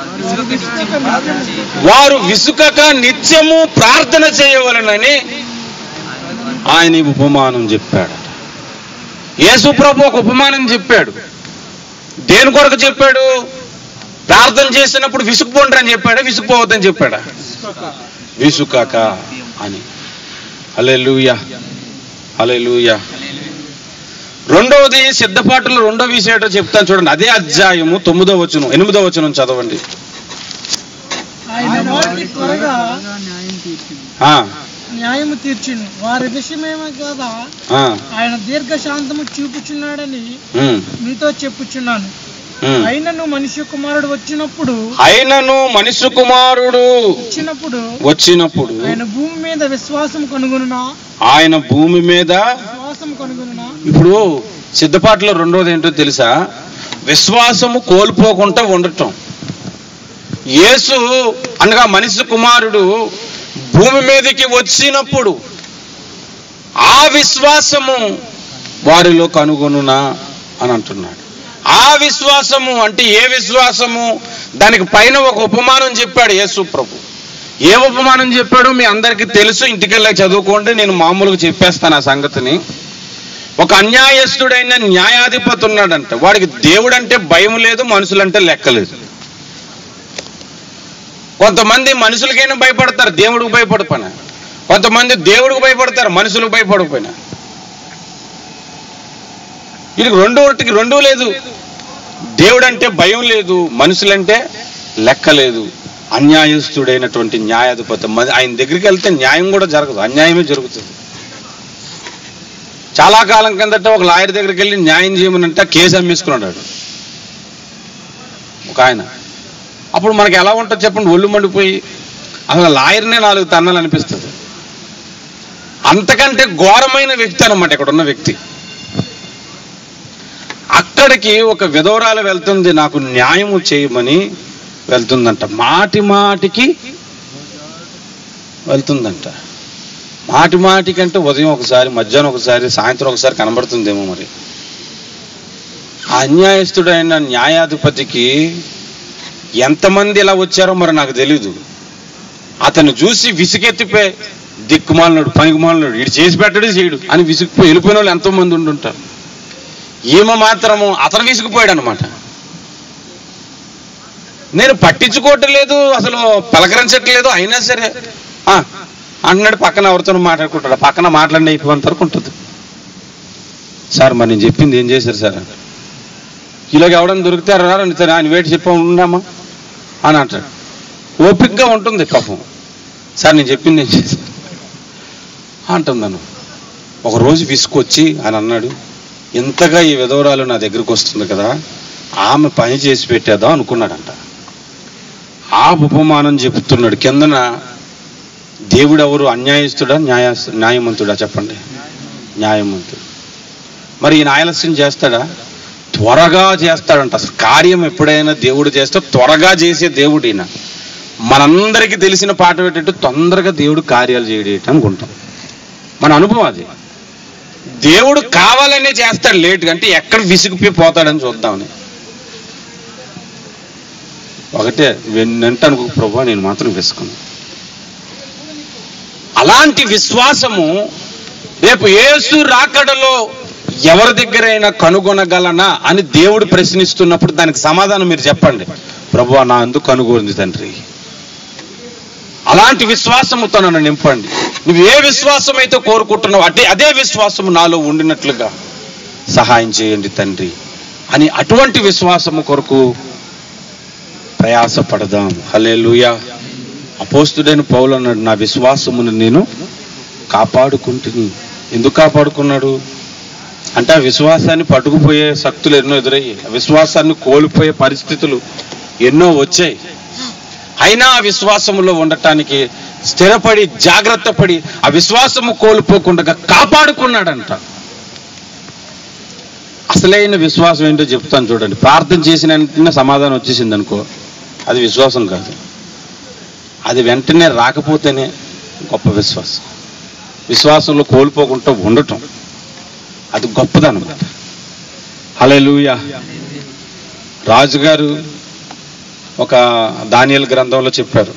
వారు విసుకక నిత్యము ప్రార్థన చేయవలనని ఆయన ఈ ఉపమానం చెప్పాడు యేసు ప్రభు ఒక ఉపమానం చెప్పాడు దేని కొరకు చెప్పాడు ప్రార్థన చేసినప్పుడు విసుకుపోండి అని చెప్పాడా విసుకుపోవద్దని చెప్పాడా విసుకాక అని అలెలుయా అలెలుయా రెండవది సిద్ధపాటులో రెండో విషయం ఏంటో చెప్తాను చూడండి అదే అధ్యాయము తొమ్మిదో వచనం ఎనిమిదో వచనం చదవండి ఆయన వారికి త్వరగా న్యాయం తీర్చింది ఆ, న్యాయము తీర్చును వారి విషయమేమో కదా ఆ, ఆయన దీర్ఘశాంతము చూపుచున్నాడని ఉమ్, మీతో చెప్పుచున్నాను ఉమ్. అయినను మనిషి కుమారుడు వచ్చినప్పుడు అయినను మనిషి కుమారుడు వచ్చినప్పుడు వచ్చినప్పుడు ఆయన భూమి మీద విశ్వాసం కనుగొనునా ఆయన భూమి మీద విశ్వాసం కనుగొనునా ఇప్పుడు సిద్ధపాటులో రెండోది ఏంటో తెలుసా విశ్వాసము కోల్పోకుండా ఉండటం యేసు అనగా మనిషి కుమారుడు భూమి మీదకి వచ్చినప్పుడు ఆ విశ్వాసము వారిలో కనుగొనునా అని అంటున్నాడు ఆ విశ్వాసము అంటే ఏ విశ్వాసము దానికి పైన ఒక ఉపమానం చెప్పాడు యేసు ప్రభు ఏ ఉపమానం చెప్పాడో మీ అందరికీ తెలుసు ఇంటికెళ్ళి చదువుకోండి నేను మామూలుగా చెప్పేస్తాను ఆ సంగతిని ఒక అన్యాయస్తుడైన న్యాయాధిపతి ఉన్నాడంట వాడికి దేవుడు అంటే భయం లేదు మనుషులంటే లెక్కలేదు కొంతమంది మనుషులకైనా భయపడతారు దేవుడికి భయపడపన కొంతమంది దేవుడికి భయపడతారు మనుషులకు భయపడకపోయినా వీడికి రెండు ఒకటికి రెండు లేదు దేవుడు అంటే భయం లేదు మనుషులంటే లెక్క లేదు అన్యాయస్తుడైనటువంటి న్యాయాధిపతి మరి ఆయన దగ్గరికి వెళ్తే న్యాయం కూడా జరగదు అన్యాయమే జరుగుతుంది చాలా కాలం కిందట ఒక లాయర్ దగ్గరికి వెళ్ళి న్యాయం చేయమనంటే కేసు అమ్మేసుకున్నాడు ఒక ఆయన అప్పుడు మనకి ఎలా ఉంటుంది చెప్పండి ఒళ్ళు మండిపోయి అసలు లాయర్నే నాలుగు తన్నాలు అనిపిస్తుంది అంతకంటే ఘోరమైన వ్యక్తి అనమాట ఇక్కడ ఉన్న వ్యక్తి అక్కడికి ఒక విధవరాలు వెళ్తుంది నాకు న్యాయము చేయమని వెళ్తుందంట మాటి మాటికి వెళ్తుందంట మాటి మాటికంటే ఉదయం ఒకసారి మధ్యాహ్నం ఒకసారి సాయంత్రం ఒకసారి కనబడుతుందేమో మరి ఆ అన్యాయస్తుడైన న్యాయాధిపతికి ఎంతమంది ఇలా వచ్చారో మరి నాకు తెలీదు అతను చూసి విసిగెత్తిపోయి దిక్కుమాలినాడు పనికిమాలినాడు ఇటు చేసి పెట్టడు చేయడు అని విసిగిపోయి వెళ్ళిపోయిన వాళ్ళు ఎంతో మంది ఉండుంటారు ఈమె మాత్రము అతను విసిగిపోయాడు అనమాట నేను పట్టించుకోవటం లేదు అసలు పలకరించట్లేదు అయినా సరే ఆ, అంటున్నాడు పక్కన ఎవరితో మాట్లాడుకుంటాడు పక్కన మాట్లాడి అయిపోయినంత వరకు ఉంటుంది సార్ మరి నేను చెప్పింది ఏం చేశారు సార్ ఇలాగ ఎవడన్నా దొరికితే రారని సరే ఆయన వేటి చెప్పా ఉన్నామా అని అంటాడు ఓపికగా ఉంటుంది పాపం సార్ నేను చెప్పింది ఏం చేశారు అంటున్నాను ఒక రోజు విసుకొచ్చి అని అన్నాడు ఇంతగా ఈ విధవరాలు నా దగ్గరికి వస్తుంది కదా ఆమె పని చేసి పెట్టేద్దాం అనుకున్నాడంట ఆ ఉపమానం చెప్తున్నాడు కిందన దేవుడు ఎవరు అన్యాయస్తుడా న్యాయ న్యాయమంతుడా చెప్పండి న్యాయమంతుడు మరి ఈయన ఆలస్యం చేస్తాడా త్వరగా చేస్తాడంట అసలు కార్యం ఎప్పుడైనా దేవుడు చేస్తే త్వరగా చేసే దేవుడు ఈయన మనందరికీ తెలిసిన పాట ఏంటంటే తొందరగా దేవుడు కార్యాలు చేయడం అనుకుంటాం మన అనుభవం అది దేవుడు కావాలనే చేస్తాడు లేట్గా అంటే ఎక్కడ విసిగిపోయి పోతాడని చూద్దామని ఒకటే వెన్నంటే అనుకో ప్రభు నేను మాత్రం విసుకును అలాంటి విశ్వాసము రేపు యేసు రాకడలో ఎవరి దగ్గరైనా కనుగొనగలనా అని దేవుడు ప్రశ్నిస్తున్నప్పుడు దానికి సమాధానం మీరు చెప్పండి ప్రభు నా అందుకు కనుగొంది తండ్రి అలాంటి విశ్వాసముతో నన్ను నింపండి నువ్వు ఏ విశ్వాసం అయితే కోరుకుంటున్నావు అదే అదే విశ్వాసము నాలో ఉండినట్లుగా సహాయం చేయండి తండ్రి అని అటువంటి విశ్వాసము కొరకు ప్రయాసపడదాం హల్లెలూయా అపోస్తుడైన పౌలు అన్నాడు నా విశ్వాసమును నేను కాపాడుకుంటుని ఎందుకు కాపాడుకున్నాడు అంటే ఆ విశ్వాసాన్ని పట్టుకుపోయే శక్తులు ఎన్నో ఎదురయ్యాయి ఆ విశ్వాసాన్ని కోల్పోయే పరిస్థితులు ఎన్నో వచ్చాయి అయినా ఆ విశ్వాసములో ఉండటానికి స్థిరపడి జాగ్రత్త పడి ఆ విశ్వాసము కోల్పోకుండా కాపాడుకున్నాడంట అసలైన విశ్వాసం ఏంటో చెప్తాను చూడండి ప్రార్థన చేసిన వెంటనే సమాధానం వచ్చేసింది అనుకో అది విశ్వాసం కాదు అది వెంటనే రాకపోతేనే గొప్ప విశ్వాసం విశ్వాసంలో కోల్పోకుండా ఉండటం అది గొప్పదనమాట హల్లెలూయా రాజుగారు ఒక దానియల్ గ్రంథంలో చెప్పారు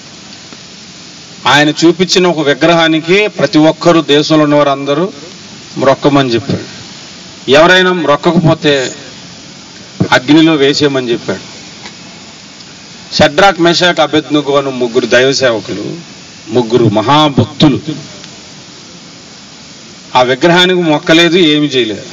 ఆయన చూపించిన ఒక విగ్రహానికి ప్రతి ఒక్కరూ దేశంలో ఉన్నవారు అందరూ మ్రొక్కమని చెప్పాడు ఎవరైనా మ్రొక్కకపోతే అగ్నిలో వేసేయమని చెప్పాడు షడ్రాక్ మెషాక్ అభెద్నుగు అను ముగ్గురు దైవ సేవకులు ముగ్గురు మహాభక్తులు ఆ విగ్రహానికి మొక్కలేదు ఏమి చేయలేదు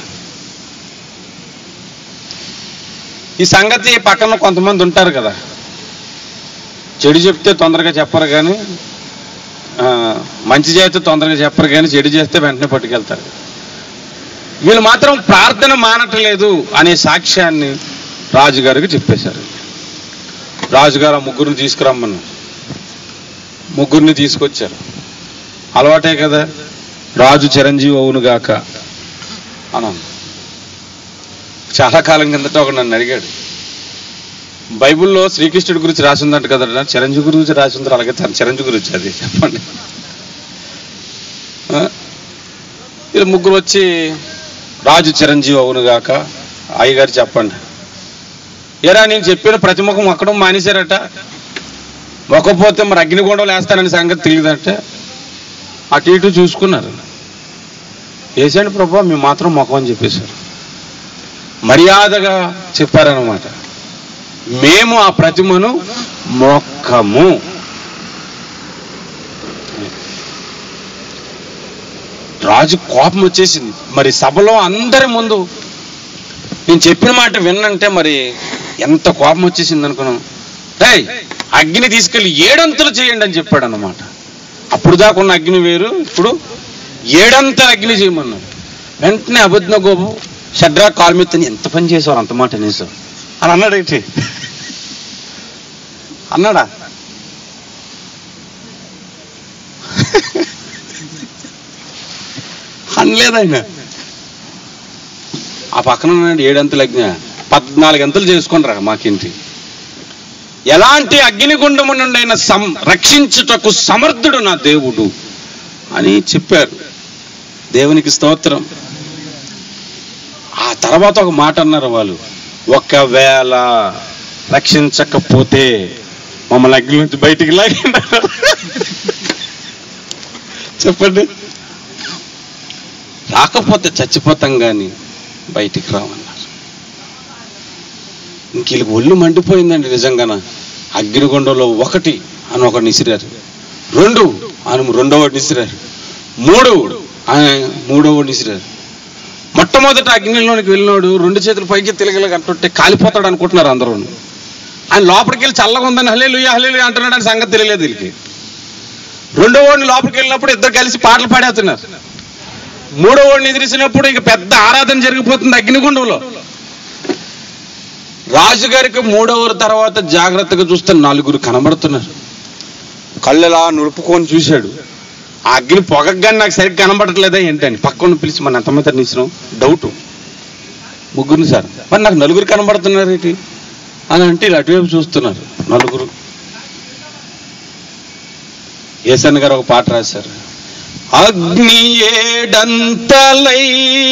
ఈ సంగతి పక్కన కొంతమంది ఉంటారు కదా చెడు చెప్తే తొందరగా చెప్పరు కానీ ఆ, మంచి చేస్తే తొందరగా చెప్పరు కానీ చెడు చేస్తే వెంటనే పట్టుకెళ్తారు వీళ్ళు మాత్రం ప్రార్థన మానట్లేదు అనే సాక్ష్యాన్ని రాజుగారికి చెప్పేశారు రాజుగారు ఆ ముగ్గురిని తీసుకురమ్మను ముగ్గురిని తీసుకొచ్చారు అలవాటే కదా రాజు చిరంజీవి అవునుగాక అన్నాను చాలా కాలం కిందట ఒక నన్ను అడిగాడు బైబిల్లో శ్రీకృష్ణుడి గురించి రాసిందంట కదా చిరంజీవి గురించి రాసింది అలాగే తన చిరంజీవి గురించి అది చెప్పండి ఆ? వీళ్ళు ముగ్గురు వచ్చి రాజు చిరంజీవి అవునుగాక అయ్యగారు చెప్పండి ఏరా నేను చెప్పిన ప్రతిముఖం మొక్కడం మానేశారట మొక్కపోతే మరి అగ్నిగుండం వేస్తానని సంగతి తెలియదంటే అటు ఇటు చూసుకున్నారు వేసాడు ప్రభా మేము మాత్రం మొఖం అని చెప్పేశారు మర్యాదగా చెప్పారనమాట మేము ఆ ప్రతిమను మొక్కము రాజు కోపం వచ్చేసింది మరి సభలో అందరి ముందు నేను చెప్పిన మాట విన్నంటే మరి ఎంత కోపం వచ్చేసింది అనుకున్నాను ఏయ్ అగ్ని తీసుకెళ్లి ఏడంతలు చేయండి అని చెప్పాడు అన్నమాట అప్పుడు దాకా ఉన్న అగ్ని వేరు ఇప్పుడు ఏడంతల అగ్ని చేయమన్నాడు వెంటనే అబద్ధ గోపు షడ్రా కాల్మెత్తని ఎంత పని చేసేవారు అంత మాట అనేసారు అని అన్నాడు ఏంటి అన్నాడా అనలేదైనా ఆ పక్కన ఉన్నాడు ఏడంతలు అగ్ని పద్నాలుగు అంతలు చేసుకుంటారా మాకేంటి ఎలాంటి అగ్నిగుండము నుండి అయినా సం రక్షించుటకు సమర్థుడు నా దేవుడు అని చెప్పారు దేవునికి స్తోత్రం ఆ తర్వాత ఒక మాట అన్నారు వాళ్ళు ఒకవేళ రక్షించకపోతే మమ్మల్ని అగ్ని నుంచి బయటికి లాగిండ చెప్పండి రాకపోతే చచ్చిపోతాం కానీ బయటికి రామన్నారు ఇంక వీళ్ళకి ఒళ్ళు మండిపోయిందండి నిజంగాన అగ్నిగుండంలో ఒకటి అని ఒకటి ఇసిరారు రెండు అని రెండవ ఇసిరారు మూడు అని మూడవ ఇసిరారు మొట్టమొదట అగ్నిలోనికి వెళ్ళినోడు రెండు చేతులు పైకి తిలగలగా అంటుంటే కాలిపోతాడు అనుకుంటున్నారు అందరూ ఆయన లోపలికి వెళ్ళి చల్లగా ఉందని హలేలు హలేలు అంటున్నాడు అని సంగతి తెలియలేదు వీళ్ళకి రెండో వాడిని లోపలికి వెళ్ళినప్పుడు ఇద్దరు కలిసి పాటలు పాడేస్తున్నారు మూడో వాడిని ఎదిరిసినప్పుడు ఇక పెద్ద ఆరాధన జరిగిపోతుంది అగ్నిగుండంలో రాజుగారికి మూడవ తర్వాత జాగ్రత్తగా చూస్తే నలుగురు కనబడుతున్నారు కళ్ళెలా నుడుపుకొని చూశాడు ఆ అగ్ని పొగగానే నాకు సరిగ్గా కనబడట్లేదా ఏంటని పక్కన పిలిచి మన ఎంతమంది తీసినాం డౌట్ ముగ్గురిని సార్ మరి నాకు నలుగురు కనబడుతున్నారు ఏంటి అని అంటే ఇలా అటువైపు చూస్తున్నారు నలుగురు ఏసన్ గారు ఒక పాట రాశారు అగ్ని ఏడంతలై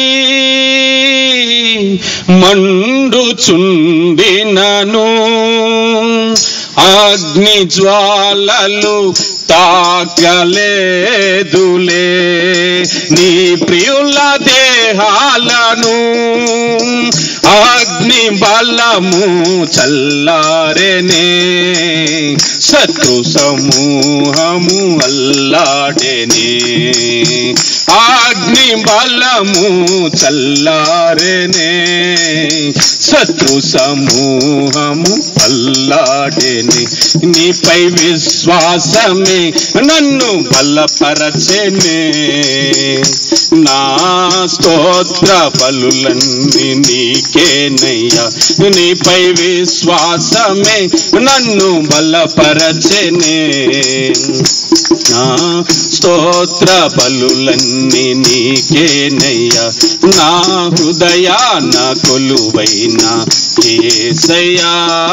మండుచుండినను అగ్ని జ్వాలలు తాకలేదులే నీ ప్రియుల దేహాలను అగ్ని బలము చల్లారెనే శత్రు సమూహము అల్లాడెనే అగ్ని బలము చల్లారెనే శత్రు సమూహము అల్లాడెనే నీపై విశ్వాసమే నన్ను బలపరచెనే నా స్తోత్ర బలులన్నీ నీకేనయ్యా నీపై విశ్వాసమే నన్ను బలపరచెనే నా స్తోత్ర బలులన్నీ నీకేనయ్యా నా హృదయాన కొలువైన ఏసయ్యా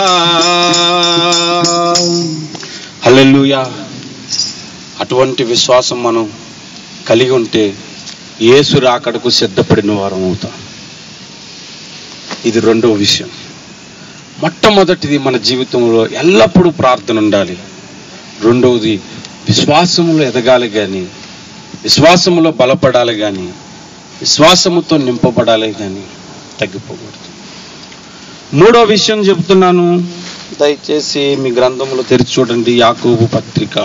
హల్లెలూయా అటువంటి విశ్వాసం మనం కలిగి ఉంటే యేసు రాకడకు సిద్ధపడిన వారం అవుతాం ఇది రెండవ విషయం మొట్టమొదటిది మన జీవితంలో ఎల్లప్పుడూ ప్రార్థన ఉండాలి రెండవది విశ్వాసములో ఎదగాలి కానీ విశ్వాసములో బలపడాలి కానీ విశ్వాసముతో నింపబడాలి కానీ తగ్గిపోకూడదు మూడో విషయం చెప్తున్నాను దయచేసి మీ గ్రంథంలో తెరిచి చూడండి యాకోబు పత్రిక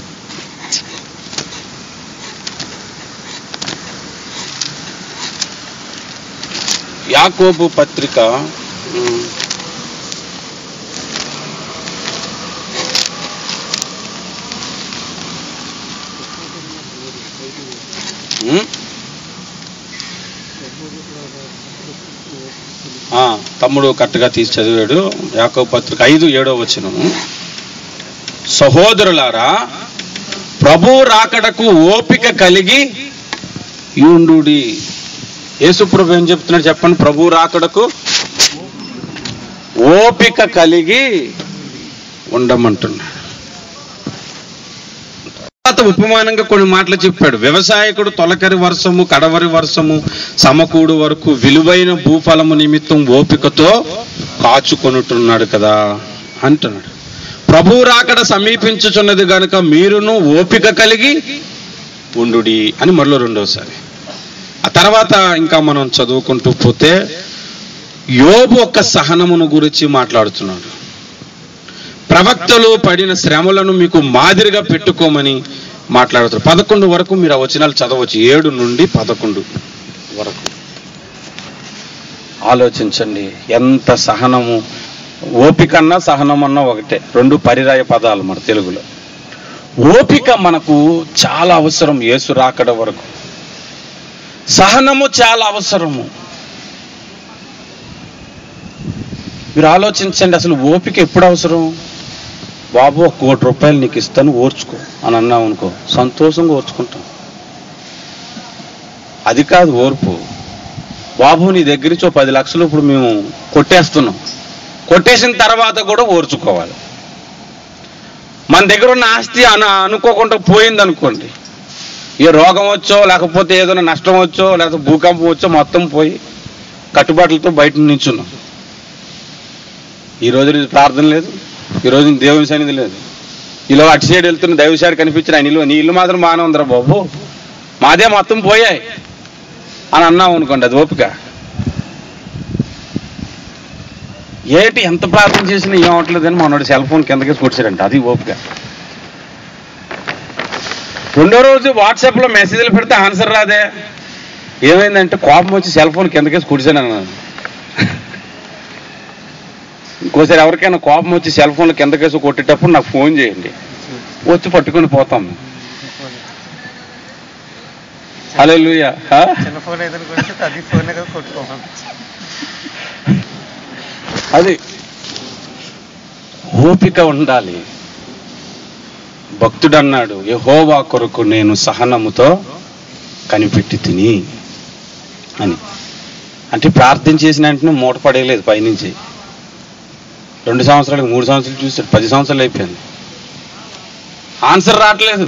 యాకోబు పత్రిక ఉమ్, ఉమ్, ఆ, తమ్ముడు కరెక్ట్గా తీసి చదివాడు యాకోబు పత్రిక ఐదు ఏడో వచనము సహోదరులారా ప్రభు రాకడకు ఓపిక కలిగి యుండుడి యేసుప్రభు ఏం చెప్తున్నాడు చెప్పండి ప్రభు రాకడకు ఓపిక కలిగి ఉండమంటున్నాడు తర్వాత ఉపమానంగా కొన్ని మాటలు చెప్పాడు వ్యవసాయకుడు తొలకరి వర్షము కడవరి వర్షము సమకూడు వరకు విలువైన భూఫలము నిమిత్తం ఓపికతో కాచుకొనుట్టున్నాడు కదా అంటున్నాడు ప్రభు రాకడ సమీపించుచున్నది గనుక మీరును ఓపిక కలిగి ఉండుడి అని మరలో రెండోసారి ఆ తర్వాత ఇంకా మనం చదువుకుంటూ పోతే యోబు యొక్క సహనమును గురించి మాట్లాడుతున్నాడు ప్రవక్తలు పడిన శ్రమలను మీకు మాదిరిగా పెట్టుకోమని మాట్లాడుతారు పదకొండు వరకు మీరు ఆ వచనాలు చదవచ్చు ఏడు నుండి పదకొండు వరకు ఆలోచించండి ఎంత సహనము ఓపికన్నా సహనం అన్నా ఒకటే రెండు పరిరాయ పదాలు మన తెలుగులో ఓపిక మనకు చాలా అవసరం యేసు రాకడ వరకు సహనము చాలా అవసరము మీరు ఆలోచించండి అసలు ఓపిక ఎప్పుడు అవసరం బాబు ఒక కోటి రూపాయలు నీకు ఇస్తాను ఓర్చుకో అని అన్నావు అనుకో సంతోషంగా ఓర్చుకుంటాం అది కాదు ఓర్పు బాబు నీ దగ్గర నుంచి ఓ పది లక్షలు ఇప్పుడు మేము కొట్టేస్తున్నాం కొట్టేసిన తర్వాత కూడా ఓర్చుకోవాలి మన దగ్గర ఉన్న ఆస్తి అన అనుకోకుండా పోయింది అనుకోండి ఏ రోగం వచ్చో లేకపోతే ఏదైనా నష్టం వచ్చో లేకపోతే భూకంపం వచ్చో మొత్తం పోయి కట్టుబాట్లతో బయట నించున్నాం ఈ రోజు ప్రార్థన లేదు ఈ రోజు దేవుని సన్నిధి లేదు ఇలా అటు సైడ్ వెళ్తున్న దైవ సైడ్ కనిపించిన ఆయన ఇల్లు నీ ఇల్లు మాత్రం బాగానే ఉందిరా బాబు మాదే మొత్తం పోయాయి అని అన్నాం అనుకోండి అది ఓపిక ఏటి ఎంత ప్రార్థన చేసినా ఏమవట్లేదని మనోడు సెల్ ఫోన్ కిందకి కొట్టాడంట అది ఓపిక రెండో రోజు వాట్సాప్లో మెసేజ్లు పెడితే ఆన్సర్ రాదే ఏమైందంటే కోపం వచ్చి సెల్ ఫోన్ కిందకేసి కుడిచాను అన్నాను ఇంకోసారి ఎవరికైనా కోపం వచ్చి సెల్ ఫోన్లు కిందకేసి కొట్టేటప్పుడు నాకు ఫోన్ చేయండి వచ్చి పట్టుకొని పోతాం హలో చిన్న ఫోన్ ఏదైనా కొడితే అది ఫోన్ కదా కొట్టుకోమని అది ఓపిక ఉండాలి భక్తుడు అన్నాడు యహోవా కొరకు నేను సహనముతో కనిపెట్టి తిని అని అంటే ప్రార్థన చేసిన వెంటనే మూట పడేయలేదు పైనుంచి రెండు సంవత్సరాలకు మూడు సంవత్సరాలు చూసాడు పది సంవత్సరాలు అయిపోయింది ఆన్సర్ రావట్లేదు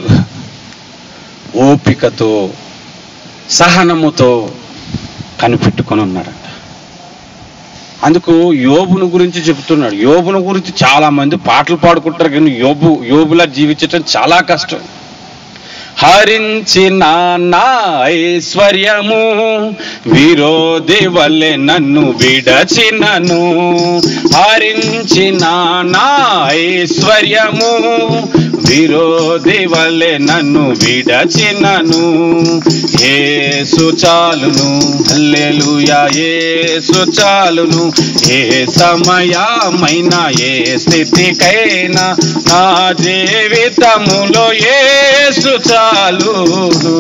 ఓపికతో సహనముతో కనిపెట్టుకొని ఉన్నాడంట అందుకు యోబును గురించి చెప్తున్నాడు యోబును గురించి చాలా మంది పాటలు పాడుకుంటారు కానీ యోబు యోబులా జీవించటం చాలా కష్టం హరించిన నా ఐశ్వర్యము విరోధి వల్లే నన్ను విడచినను హరించిన నా ఐశ్వర్యము విరోధి వల్లే నన్ను విడచినను ఏసు చాలును హల్లెలూయా ఏసు చాలును ఏ సమయమైనా ఏ స్థితికైనా నా జీవితములో ఏసు చాలును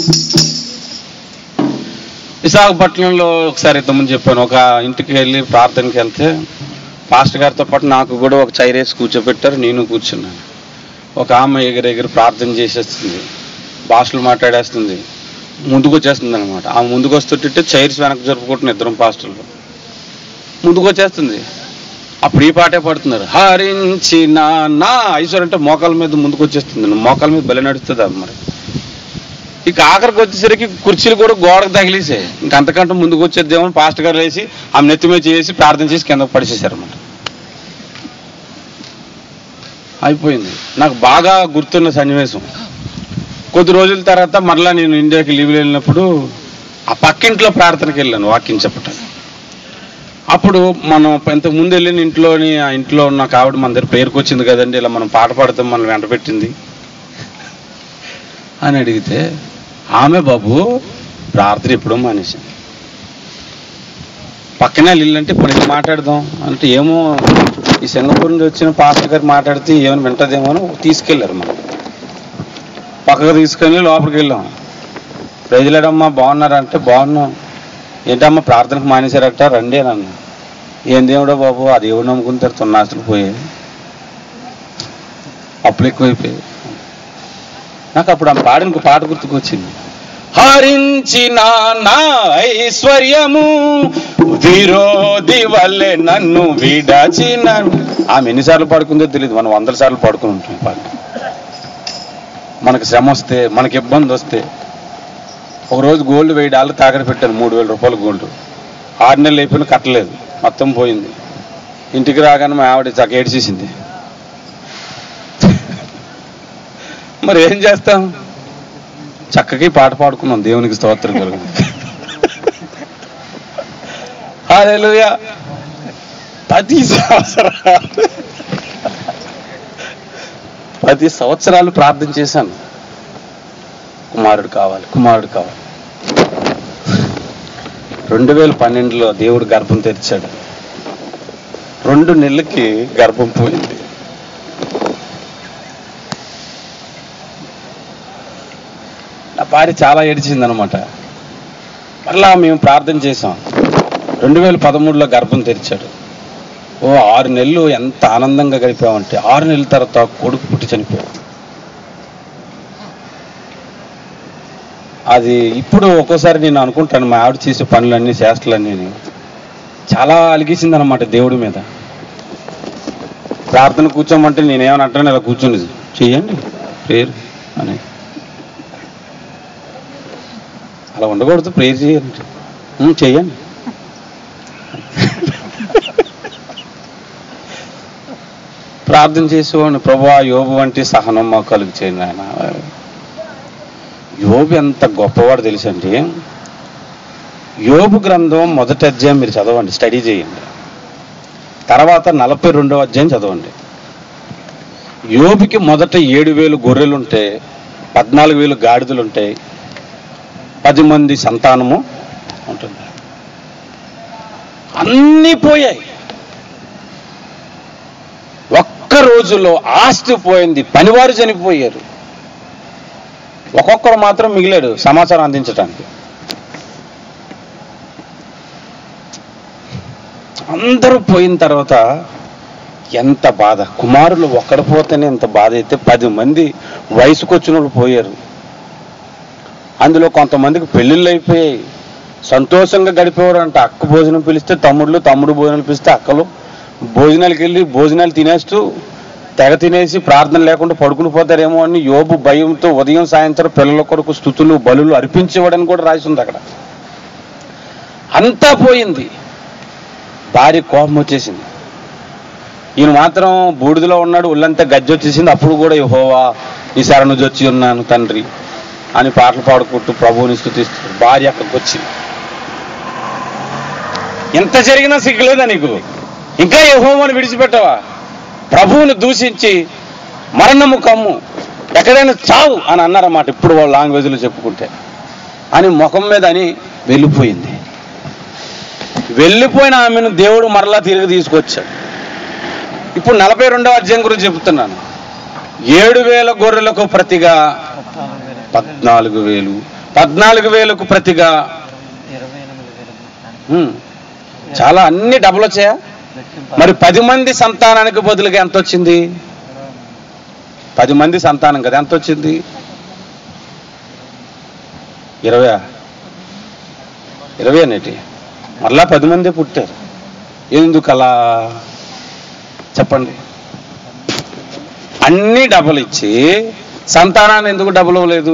విశాఖపట్నంలో ఒకసారి ఇంతకుముందు చెప్పాను ఒక ఇంటికి వెళ్ళి ప్రార్థనకి వెళ్తే పాస్టర్ గారితో పాటు నాకు కూడా ఒక చైర్ వేసి కూర్చోబెట్టారు నేను కూర్చున్నాను ఒక ఆమె ఎగిరి ఎగిరి ప్రార్థన చేసేస్తుంది భాషలు మాట్లాడేస్తుంది ముందుకు వచ్చేస్తుంది అనమాట ఆ ముందుకు వస్తుంటే చైర్స్ వెనక్కి జరుపుకుంటున్న ఇద్దరం పాస్టర్లు ముందుకు వచ్చేస్తుంది అప్పుడు ఈ పాటే పడుతున్నారు హరించిన నా ఐశ్వర్యం అంటే మోకాల మీద ముందుకు వచ్చేస్తుంది మోకాల మీద బలి నడుస్తుంది అది మరి ఇక ఆఖరికి వచ్చేసరికి కుర్చీలు కూడా గోడకు తగిలేసే ఇంక అంతకంటే ముందుకు వచ్చేద్దేమో పాస్టర్ గారు వేసి ఆమె నెత్తి మీద చేసి ప్రార్థన చేసి కింద పడిచేశారు అన్నమాట అయిపోయింది నాకు బాగా గుర్తున్న సన్నివేశం కొద్ది రోజుల తర్వాత మరలా నేను ఇండియాకి లీవ్లో వెళ్ళినప్పుడు ఆ పక్కింట్లో ప్రార్థనకి వెళ్ళాను వాక్యం చెప్పటానికి అప్పుడు మనం ఇంతకు ముందు వెళ్ళిన ఇంట్లోని ఆ ఇంట్లో ఉన్న కావిడ మన దగ్గర పేరుకు వచ్చింది కదండి ఇలా మనం పాట పాడతాం మనం వెంట పెట్టింది అని అడిగితే ఆమె బాబు ప్రార్థన ఎప్పుడో మానేసింది పక్కనే ఇల్లు అంటే ఇప్పుడు ఇది మాట్లాడదాం అంటే ఏమో ఈ సింగపూర్ నుంచి వచ్చిన పాస్టర్ గారు మాట్లాడితే ఏమైనా వింటదేమో అని తీసుకెళ్ళారు మనం పక్కకు తీసుకెళ్ళి లోపలికి వెళ్ళాం ప్రజలేడమ్మా బాగున్నారంటే బాగున్నాం ఏంటమ్మా ప్రార్థనకు మానేశారట రండి అని అన్నా ఏం దేవుడో బాబు ఆ దేవుడు నమ్ముకుని తొన్నాస్తులు పోయాయి అప్పులు ఎక్కువైపోయాయి నాకు అప్పుడు ఆ పాడిన ఒక పాట గుర్తుకొచ్చింది హరించిన నా ఐశ్వర్యము విరోధి వల్లే నన్ను విడచిన ఆమె ఎన్నిసార్లు పాడుకుందో తెలియదు మనం వందల సార్లు పాడుకుని ఉంటాం ఈ పాట మనకు శ్రమ వస్తే మనకి ఇబ్బంది వస్తే ఒక రోజు గోల్డ్ వెయ్యి డాలర్ తాకడ పెట్టాను మూడు వేల రూపాయలు గోల్డ్ ఆరు నెలలు అయిపోయినా కట్టలేదు మొత్తం పోయింది ఇంటికి రాగానే మా ఆవిడ చక్క ఏడ్చేసింది మరి ఏం చేస్తాం చక్కకి పాట పాడుకున్నాం దేవునికి స్తోత్రం కలుగు హల్లెలూయా ప్రతి సంవత్సరాలు ప్రతి సంవత్సరాలు ప్రార్థన చేశాను కుమారుడు కావాలి కుమారుడు కావాలి రెండు వేల పన్నెండులో దేవుడు గర్భం తెరిచాడు రెండు నెలలకి గర్భం పోయింది నా భార్య చాలా ఏడిచింది అనమాట మళ్ళా మేము ప్రార్థన చేసాం రెండు వేల పదమూడులో గర్భం తెరిచాడు ఓ ఆరు నెలలు ఎంత ఆనందంగా గడిపామంటే ఆరు నెలల తర్వాత కొడుకు పుట్టి చనిపోయాడు అది ఇప్పుడు ఒక్కోసారి నేను అనుకుంటాను మా ఆవిడ చేసే పనులన్నీ చేష్టలన్నీ చాలా అలిగేసింది అనమాట దేవుడి మీద ప్రార్థన కూర్చోమంటే నేనేమని అంటాను ఇలా కూర్చొని చెయ్యండి ప్రేయర్ అని అలా ఉండకూడదు ప్రేయర్ చేయండి "ఉం, చెయ్యండి ప్రార్థన చేసేవాడిని ప్రభా యోబు వంటి సహనం మాకు కలుగు చేయండి ఆయన యోబు ఎంత గొప్పవాడు తెలుసండి యోబు గ్రంథం మొదటి అధ్యాయం మీరు చదవండి స్టడీ చేయండి తర్వాత నలభై రెండవ అధ్యాయం చదవండి యోబుకి మొదట ఏడు వేలు గొర్రెలు ఉంటాయి పద్నాలుగు వేలు గాడిదలు ఉంటాయి పది మంది సంతానము ఉంటుంది అన్నీ పోయాయి ఒక్క రోజులో ఆస్తి పోయింది పనివారు చనిపోయారు ఒక్కొక్కరు మాత్రం మిగిలాడు సమాచారం అందించడానికి అందరూ పోయిన తర్వాత ఎంత బాధ కుమారులు ఒక్కడ పోతేనే ఎంత బాధ అయితే పది మంది వయసుకు వచ్చినప్పుడు పోయారు అందులో కొంతమందికి పెళ్ళిళ్ళు అయిపోయాయి సంతోషంగా గడిపేవారు అంటే అక్క భోజనం పిలిస్తే తమ్ముళ్ళు తమ్ముడు భోజనాలు పిలిస్తే అక్కలు భోజనాలకు వెళ్ళి భోజనాలు తినేస్తూ తెగ తినేసి ప్రార్థన లేకుండా పడుకుని పోతారేమో అని యోబు భయంతో ఉదయం సాయంత్రం పిల్లల కొరకు స్థుతులు బలులు అర్పించేవాడని కూడా రాసి ఉంది అక్కడ అంతా పోయింది భార్య కోపం వచ్చేసింది ఈయన మాత్రం బూడిదలో ఉన్నాడు ఒళ్ళంతా గజ్జి వచ్చేసింది అప్పుడు కూడా యెహోవా ఈ శరణు వచ్చి ఉన్నాను తండ్రి అని పాటలు పాడుకుంటూ ప్రభువుని స్థుతిస్తూ భార్య అక్కడికి వచ్చింది ఎంత జరిగినా సిగ్గులేదా నీకు ఇంకా యెహోవాను విడిచిపెట్టవా ప్రభువుని దూషించి మరణము కమ్ము ఎక్కడైనా చావు అని అన్నారన్నమాట ఇప్పుడు వాళ్ళ లాంగ్వేజ్లో చెప్పుకుంటే అని ముఖం మీద అని వెళ్ళిపోయింది వెళ్ళిపోయిన ఆమెను దేవుడు మరలా తిరిగి తీసుకొచ్చాడు ఇప్పుడు నలభై రెండవ అధ్యాయం గురించి చెప్తున్నాను ఏడు వేల గొర్రెలకు ప్రతిగా పద్నాలుగు వేలు పద్నాలుగు వేలకు ప్రతిగా ఇరవై ఎనిమిది వేల హ్మ్, చాలా అన్ని డబుల్ వచ్చాయా మరి పది మంది సంతానానికి బదులుగా ఎంత వచ్చింది పది మంది సంతానం కదా ఎంత వచ్చింది ఇరవై ఇరవై అనేటి మరలా పది మంది పుట్టారు ఎందుకు అలా చెప్పండి అన్ని డబుల్ ఇచ్చి సంతానాన్ని ఎందుకు డబుల్ ఇవ్వలేదు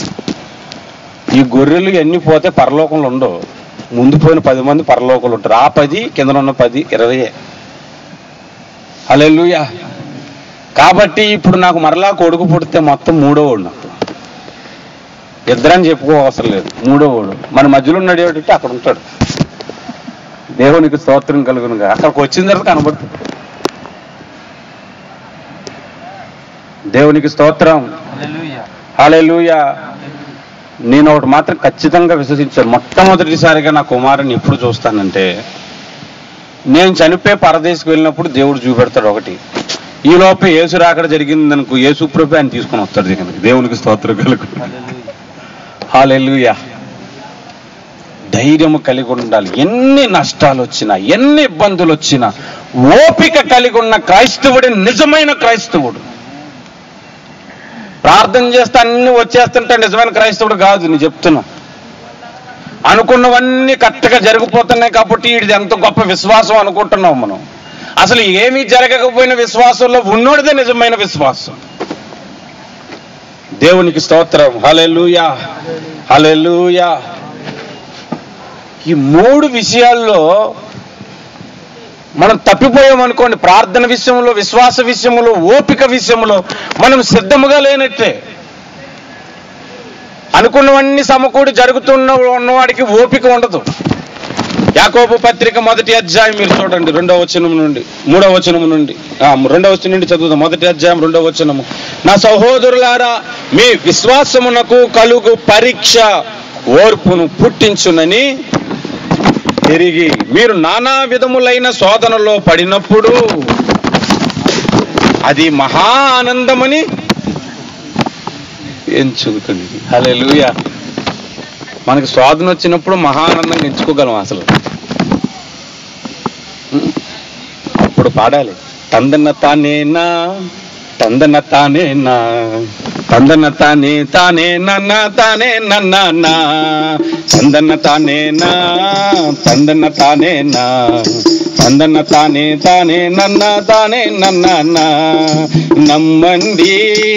ఈ గొర్రెలు ఎన్ని పోతే పరలోకంలో ఉండవు ముందు పోయిన పది మంది పరలోకంలో ఉంటారు ఆ పది కింద ఉన్న పది ఇరవయే హల్లెలూయా కాబట్టి ఇప్పుడు నాకు మరలా కొడుకు పుడితే మొత్తం మూడో వాడు నాకు ఇద్దరని చెప్పుకో అవసరం లేదు మూడో వాడు మన మధ్యలో ఉన్నాడు ఏమిటంటే అక్కడ ఉంటాడు దేవునికి స్తోత్రం కలుగునుగా అక్కడికి వచ్చిన తర్వాత కనబడుతుంది దేవునికి స్తోత్రం హల్లెలూయా హాలెలూయా నేను ఒకటి మాత్రం ఖచ్చితంగా విశ్వసించాను మొట్టమొదటిసారిగా నా కుమారుని ఎప్పుడు చూస్తానంటే నేను చనిపోయి పరదేశకు వెళ్ళినప్పుడు దేవుడు చూపెడతాడు ఒకటి ఈ లోపే యేసు రాకడ జరిగింది అనుకో యేసు ప్రభు ఆయన తీసుకొని వస్తాడు దగ్గరికి దేవునికి స్తోత్రం కలుగు హల్లెలూయా హాలెలూయా ధైర్యము కలిగి ఉండాలి ఎన్ని నష్టాలు వచ్చినా ఎన్ని ఇబ్బందులు వచ్చినా ఓపిక కలిగి ఉన్న క్రైస్తవుడే నిజమైన క్రైస్తవుడు ప్రార్థన చేస్తే అన్ని వచ్చేస్తుంటే నిజమైన క్రైస్తవుడు కాదు నేను చెప్తున్నా అనుకున్నవన్నీ కరెక్ట్గా జరిగిపోతున్నాయి కాబట్టి ఇది ఎంత గొప్ప విశ్వాసం అనుకుంటున్నాం మనం అసలు ఏమీ జరగకపోయిన విశ్వాసంలో ఉన్నోడిదే నిజమైన విశ్వాసం దేవునికి స్తోత్రం హలెలూయా హలెలూయా ఈ మూడు విషయాల్లో మనం తప్పిపోయాం అనుకోండి ప్రార్థన విషయంలో విశ్వాస విషయంలో ఓపిక విషయంలో మనం సిద్ధముగా లేనట్టే అనుకున్నవన్నీ సమకూడి జరుగుతున్న ఉన్నవాడికి ఓపిక ఉండదు యాకోబు పత్రిక మొదటి అధ్యాయం మీరు చూడండి రెండవ వచనం నుండి మూడవ వచనం నుండి ఆ, రెండవ వచనం నుండి చదువుదాం మొదటి అధ్యాయం రెండవ వచనము నా సహోదరులారా మీ విశ్వాసమునకు కలుగు పరీక్ష ఓర్పును పుట్టించునని తిరిగి మీరు నానా విధములైన శోధనలో పడినప్పుడు అది మహా ఆనందమని ఎంచుకుని హల్లెలూయా మనకి శోధన వచ్చినప్పుడు మహా ఆనందంగా ఎంచుకోగలం అసలు అప్పుడు పాడాలి తందన తానేనా తందన తానేనా తందన తానే తానే నన్న తానే నన్న నా తందన తానేనా తందన తానేనా తందన తానే తానే నన్న తానే నన్న నా నమ్మండి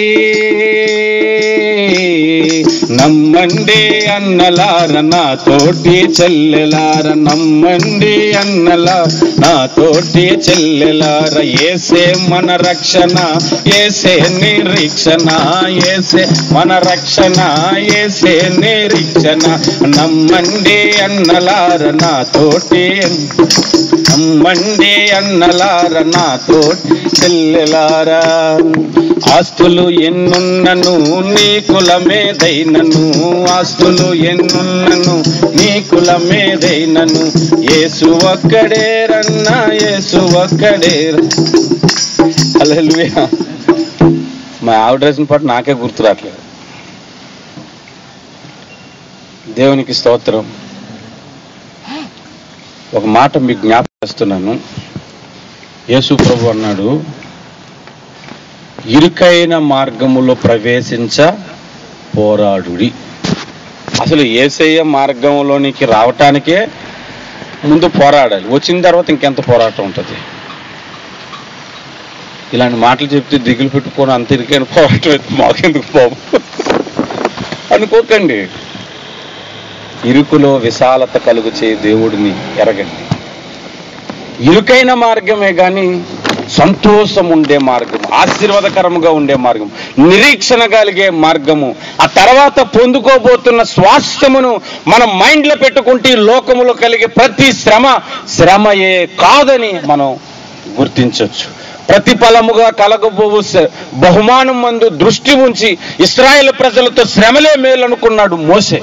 నమ్మండి అన్నలార నా తోటి చెల్లెలార నమ్మండి అన్నల నా తోటి చెల్లెలార ఏసే మన రక్షణ ఏసే నిరీక్షణ ఏసే మన రక్షణ ఏసే నిరీక్షణ నమ్మండి అన్నలార నా తోటి నమ్మండి అన్నలార నా తోటి చెల్లెలారా ఆస్తులు ఎన్నున్నను నీ కులమేదైనను ఆస్తులు ఎన్నున్నను నీ కులమేదైనను యేసు ఒక్కడే రన్నా యేసు ఒక్కడే హల్లెలూయా మా ఆవిడ రాసిన పాట నాకే గుర్తు రావట్లేదు దేవునికి స్తోత్రం ఒక మాట మీకు జ్ఞాపకం చేస్తున్నాను యేసు ప్రభు అన్నాడు ఇరుకైన మార్గములో ప్రవేశించ పోరాడుడి అసలు ఏసయ్య మార్గంలోనికి రావటానికే ముందు పోరాడాలి వచ్చిన తర్వాత ఇంకెంత పోరాటం ఉంటుంది ఇలాంటి మాటలు చెప్తే దిగులు పెట్టుకొని అంత ఇరుకైన పోరాటం అయితే మాకెందుకు బాబు అనుకోకండి ఇరుకులో విశాలత కలుగు చే దేవుడిని ఎరగండి ఇరుకైన మార్గమే కానీ సంతోషం ఉండే మార్గం ఆశీర్వాదకరముగా ఉండే మార్గం నిరీక్షణ కలిగే మార్గము ఆ తర్వాత పొందుకోబోతున్న స్వాస్థ్యమును మన మైండ్లో పెట్టుకుంటే ఈ లోకములో కలిగే ప్రతి శ్రమ శ్రమయే కాదని మనం గుర్తించవచ్చు ప్రతిఫలముగా కలగబోవు స- బహుమానం మందు దృష్టి ఉంచి ఇస్రాయేల్ ప్రజలతో శ్రమలే మేలనుకున్నాడు మోసే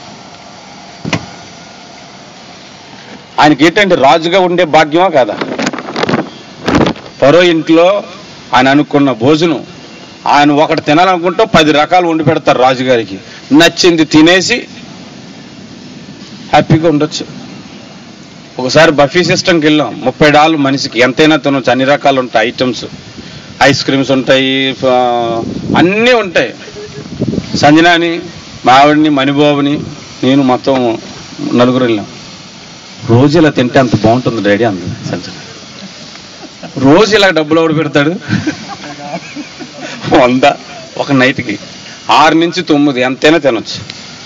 ఆయనకి ఏంటంటే రాజుగా ఉండే భాగ్యమా కాదా ఫరో ఇంట్లో ఆయన అనుకున్న భోజనం ఆయన ఒకటి తినాలనుకుంటే పది రకాలు వండి పెడతారు రాజుగారికి నచ్చింది తినేసి హ్యాపీగా ఉండొచ్చు ఒకసారి బఫీ సిస్టమ్కి వెళ్ళాం ముప్పై డాలు మనిషికి ఎంతైనా తినొచ్చు అన్ని రకాలు ఉంటాయి ఐటమ్స్ ఐస్ క్రీమ్స్ ఉంటాయి ఆ, అన్నీ ఉంటాయి సంజనాని మా ఆవిడని మణిబాబుని నేను మొత్తం నలుగురు వెళ్ళాం రోజు ఇలా తింటే అంత బాగుంటుంది డాడీ అంది సంజన రోజు ఇలా డబ్బులు ఎవడు పెడతాడు వంద ఒక నైట్కి ఆరు నుంచి తొమ్మిది ఎంతైనా తినొచ్చు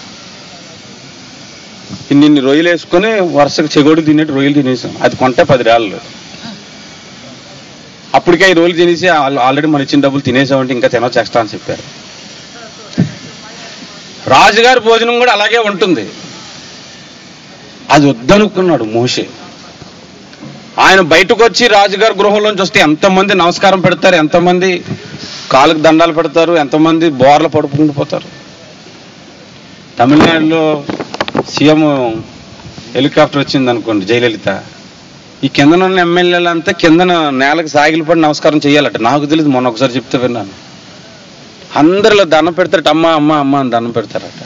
ఇన్ని రొయ్యలు వేసుకొని వరుసగా చెగోడు తినేట్టు రొయ్యలు తినేసాం అది కొంటే పది రాళ్ళు అప్పటికే ఈ రోజులు తినేసి ఆల్- ఆల్రెడీ మన ఇచ్చిన డబ్బులు తినేసామంటే ఇంకా తినొచ్చు ఎక్స్ట్రా అని చెప్పారు రాజుగారి భోజనం కూడా అలాగే ఉంటుంది అది వద్దనుకున్నాడు మోషే ఆయన బయటకు వచ్చి రాజుగారి గృహంలోంచి వస్తే ఎంతమంది నమస్కారం పెడతారు ఎంతమంది కాళ్ళకు దండాలు పెడతారు ఎంతమంది బోర్లు పడుకుంటూ పోతారు తమిళనాడులో సీఎం హెలికాప్టర్ వచ్చింది అనుకోండి జయలలిత ఈ కిందన ఉన్న ఎమ్మెల్యేలంతా కిందన నేలకు సాగిలిపడి నమస్కారం చేయాలట నాకు తెలియదు మొన్న ఒకసారి చెప్తే విన్నాను అందరిలో దండం పెడతారట అమ్మ అమ్మ అమ్మ అని దండం పెడతారట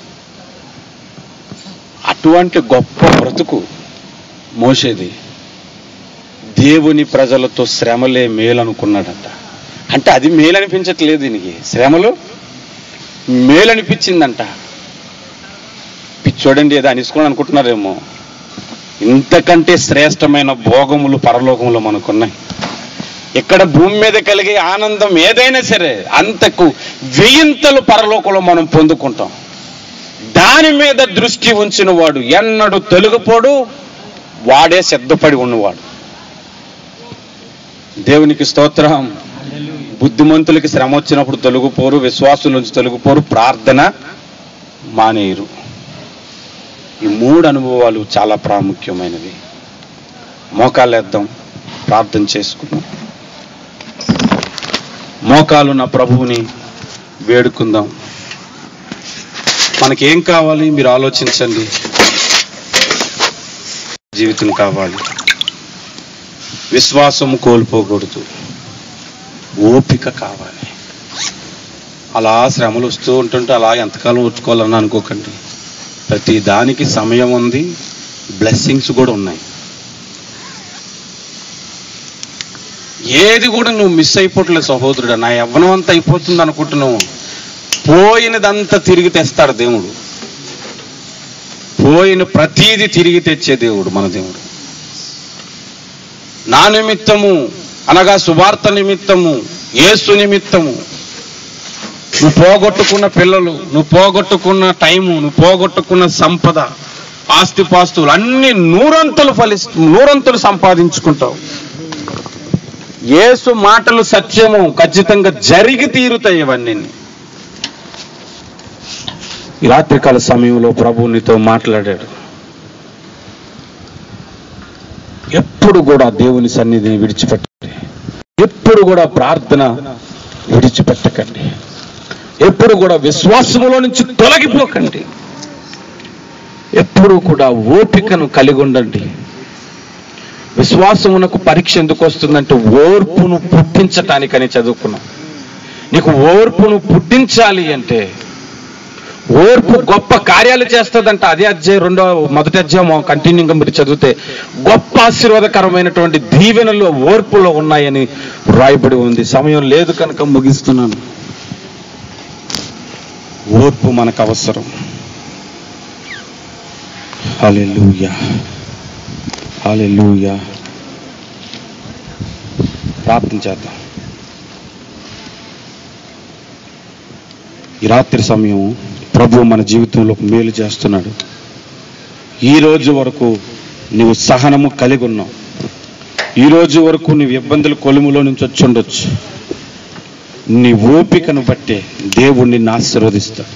అటువంటి గొప్ప బ్రతుకు మోసేది దేవుని ప్రజలతో శ్రమలే మేలనుకున్నాడంట అంటే అది మేలనిపించట్లేదు దీనికి శ్రమలు మేలనిపించిందంట పిచ్చోడండి ఏదో అనిసుకోని అనుకుంటున్నారేమో ఇంతకంటే శ్రేష్టమైన భోగములు పరలోకములు మనకున్నాయి ఇక్కడ భూమి మీద కలిగే ఆనందం ఏదైనా సరే అంతకు వెయ్యింతలు పరలోకంలో మనం పొందుకుంటాం దాని మీద దృష్టి ఉంచిన వాడు ఎన్నడు తొలగిపోడు వాడే సిద్ధపడి ఉన్నవాడు దేవునికి స్తోత్రం బుద్ధిమంతులకి శ్రమ వచ్చినప్పుడు తొలగిపోరు విశ్వాసుల నుంచి తొలగిపోరు ప్రార్థన మానేయరు ఈ మూడు అనుభవాలు చాలా ప్రాముఖ్యమైనవి మోకాలేద్దాం ప్రార్థన చేసుకున్నాం మోకాలు నా ప్రభువుని వేడుకుందాం మనకేం కావాలి మీరు ఆలోచించండి జీవితం కావాలి విశ్వాసం కోల్పోకూడదు ఓపిక కావాలి అలా శ్రమలు వస్తూ ఉంటుంటే అలా ఎంతకాలం ఓర్చుకోవాలని అనుకోకండి ప్రతి దానికి సమయం ఉంది బ్లెస్సింగ్స్ కూడా ఉన్నాయి ఏది కూడా నువ్వు మిస్ అయిపోవట్లేదు సహోదరుడు నా యవ్వనం అంతా అయిపోతుంది అనుకుంటున్నావు పోయినదంతా తిరిగి తెస్తాడు దేవుడు పోయిన ప్రతీది తిరిగి తెచ్చే దేవుడు మన దేవుడు నా నిమిత్తము అనగా సువార్త నిమిత్తము యేసు నిమిత్తము నువ్వు పోగొట్టుకున్న పిల్లలు నువ్వు పోగొట్టుకున్న టైము నువ్వు పోగొట్టుకున్న సంపద ఆస్తిపాస్తులు అన్ని నూరంతులు ఫలిస్తూ నూరంతులు సంపాదించుకుంటావు యేసు మాటలు సత్యము ఖచ్చితంగా జరిగి తీరుతాయి ఇవన్నీ ఈ రాత్రికాల సమయంలో ప్రభు నీతో మాట్లాడాడు ఎప్పుడు కూడా దేవుని సన్నిధిని విడిచిపెట్టండి ఎప్పుడు కూడా ప్రార్థన విడిచిపెట్టకండి ఎప్పుడు కూడా విశ్వాసములో నుంచి తొలగిపోకండి ఎప్పుడు కూడా ఓపికను కలిగి ఉండండి విశ్వాసమునకు పరీక్ష ఎందుకు వస్తుందంటే ఓర్పును పుట్టించటానికని చదువుకున్నాం నీకు ఓర్పును పుట్టించాలి అంటే ఓర్పు గొప్ప కార్యాలు చేస్తుందంట అదే అధ్యాయం రెండో మొదటి అధ్యాయం కంటిన్యూగా మీరు చదివితే గొప్ప ఆశీర్వాదకరమైనటువంటి దీవెనలు ఓర్పులో ఉన్నాయని రాయబడి ఉంది సమయం లేదు కనుక ముగిస్తున్నాను ఓర్పు మనకు అవసరం హల్లెలూయా హల్లెలూయా ప్రార్థన చేద్దాం ఈ రాత్రి సమయం ప్రభు మన జీవితంలో ఒక మేలు చేస్తున్నాడు ఈ రోజు వరకు నీవు సహనము కలిగి ఉన్నావు ఈ రోజు వరకు నీవు ఇబ్బందుల కొలుములో నుంచి వచ్చి ఉండొచ్చు నీ ఓపికను బట్టే దేవుడు నిన్ను ఆశీర్వదిస్తాడు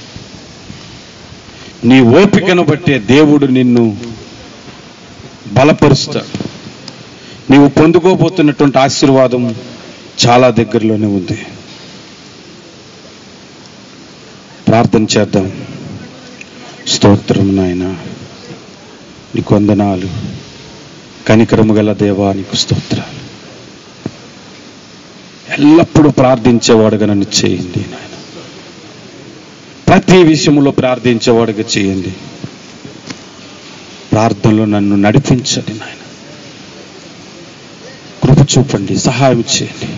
నీ ఓపికను బట్టే దేవుడు నిన్ను బలపరుస్తాడు నీవు పొందుకోబోతున్నటువంటి ఆశీర్వాదం చాలా దగ్గరలోనే ఉంది ప్రార్థన చేద్దాం స్తోత్రం నాయన నీకు వందనాలు కనికరము గల దేవా నీకు స్తోత్రాలు ఎల్లప్పుడూ ప్రార్థించేవాడుగా నన్ను చేయండి నాయన ప్రతి విషయంలో ప్రార్థించేవాడుగా చేయండి ప్రార్థనలో నన్ను నడిపించండి నాయన కృప చూపండి సహాయం చేయండి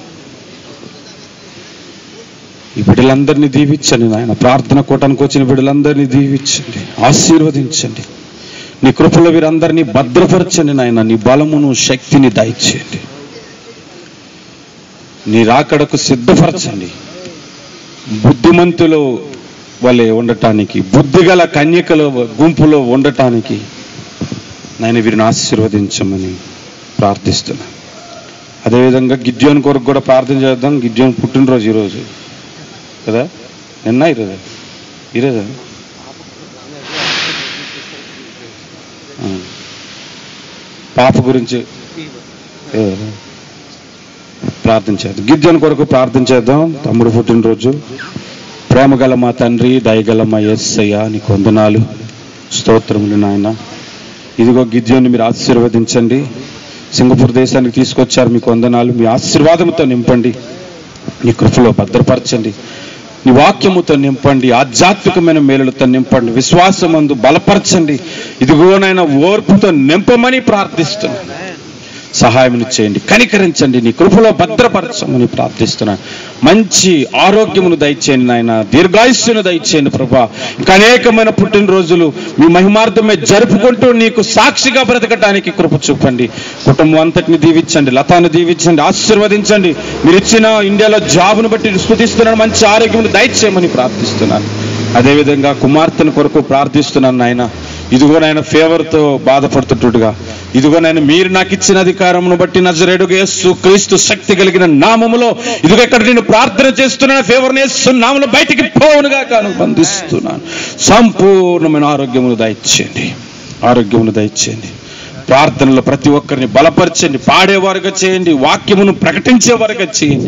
ఈ బిడ్డలందరినీ దీవించండి నాయన ప్రార్థన కూటానికి వచ్చిన బిడ్డలందరినీ దీవించండి ఆశీర్వదించండి నీ కృపలో వీరందరినీ భద్రపరచండి నాయన నీ బలమును శక్తిని దయచేయండి నీ రాకడకు సిద్ధపరచండి బుద్ధిమంతులు వలె ఉండటానికి బుద్ధిగల కన్యకల గుంపులో ఉండటానికి నాయన వీరిని ఆశీర్వదించమని ప్రార్థిస్తున్నా అదేవిధంగా గిద్యోన్ కొరకు కూడా ప్రార్థన చేద్దాం గిద్యోన్ పుట్టినరోజు ఈరోజు కదా నిన్న ఈరోజు ఈరోజు ఆ. పాప గురించి ఏ, ప్రార్థన చేద్దాం గిద్యోన్ కొరకు ప్రార్థన చేద్దాం తమ్ముడు పుట్టినరోజు ప్రేమగల మా తండ్రి దయగల మా ఎస్సయ్య నీకు వందనాలు స్తోత్రములు నాయన ఇదిగో గిద్యోని మీరు ఆశీర్వదించండి సింగపూర్ దేశానికి తీసుకొచ్చారు మీకు వందనాలు మీ ఆశీర్వాదంతో నింపండి నీ కృపలో భద్రపరచండి నీ వాక్యముతో నింపండి ఆధ్యాత్మికమైన మేలులతో నింపండి విశ్వాసమందు బలపరచండి ఇదిగోనైనా ఓర్పుతో నింపమని ప్రార్థిస్తున్నాను సహాయం చేయండి కనికరించండి నీ కృపలో భద్రపరచమని ప్రార్థిస్తున్నాను మంచి ఆరోగ్యమును దయచేయండి నాయన దీర్ఘాయుష్యును దయచేయండి ప్రభా ఇంకా అనేకమైన పుట్టినరోజులు మీ మహిమార్థమే జరుపుకుంటూ నీకు సాక్షిగా బ్రతకటానికి కృప చూపండి కుటుంబం అంతటిని దీవించండి లతాను దీవించండి ఆశీర్వదించండి మీరు ఇచ్చిన ఇండియాలో జాబును బట్టి స్ఫుతిస్తున్నాను మంచి ఆరోగ్యమును దయచేయమని ప్రార్థిస్తున్నాను అదేవిధంగా కుమార్తెను కొరకు ప్రార్థిస్తున్నాను నాయన ఇదిగో నాయన ఫేవర్తో బాధపడుతుంటుగా ఇదిగో నేను మీరు నాకు ఇచ్చిన అధికారమును బట్టి నజరేడుగా యేసు క్రీస్తు శక్తి కలిగిన నామములో ఇదిగో ఇక్కడ నేను ప్రార్థన చేస్తున్నాను ఫేవర్ యేసు నామములో బయటికి పోవునుగా కాను బంధిస్తున్నాను సంపూర్ణమైన ఆరోగ్యమును దయచేయండి ఆరోగ్యమును దయచేయండి ప్రార్థనలో ప్రతి ఒక్కరిని బలపరచండి పాడేవారుగా చేయండి వాక్యమును ప్రకటించేవారుగా చేయండి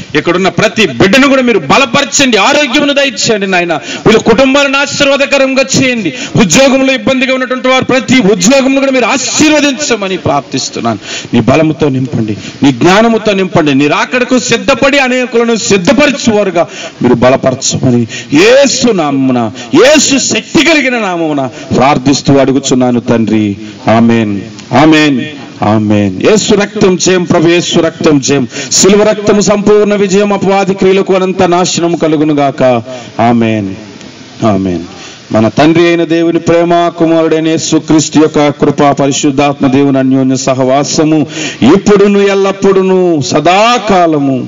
ఇక్కడున్న ప్రతి బిడ్డను కూడా మీరు బలపరచండి ఆరోగ్యమును దయచేయండి నాయన వీళ్ళ కుటుంబాలను ఆశీర్వాదకరంగా చేయండి ఉద్యోగంలో ఇబ్బందిగా ఉన్నటువంటి వారు ప్రతి ఉద్యోగంలో కూడా మీరు ఆశీర్వదించమని ప్రార్థిస్తున్నాను నీ బలముతో నింపండి నీ జ్ఞానముతో నింపండి నీ రాకడకు సిద్ధపడి అనేకులను సిద్ధపరచువారుగా మీరు బలపరచమని ఏసు నామున ఏసు శక్తి కలిగిన నామమున ప్రార్థిస్తూ అడుగుచున్నాను తండ్రి ఆమెన్ ఆమెన్ ఆమెన్ యేసు రక్తం చేయం ప్రభు యేసు రక్తం చేయం సిలువ రక్తము సంపూర్ణ విజయం అపవాది క్రియలకు అనంత నాశనం కలుగును గాక ఆమెన్ ఆమెన్ మన తండ్రి అయిన దేవుని ప్రేమ కుమారుడైన యేసుక్రీస్తు యొక్క కృప పరిశుద్ధాత్మ దేవుని అన్యోన్య సహవాసము ఇప్పుడును ఎల్లప్పుడును సదాకాలము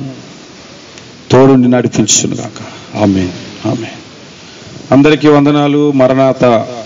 తోడుండి నడిపించును గాక ఆమెన్ ఆమెన్ అందరికీ వందనాలు మరణాత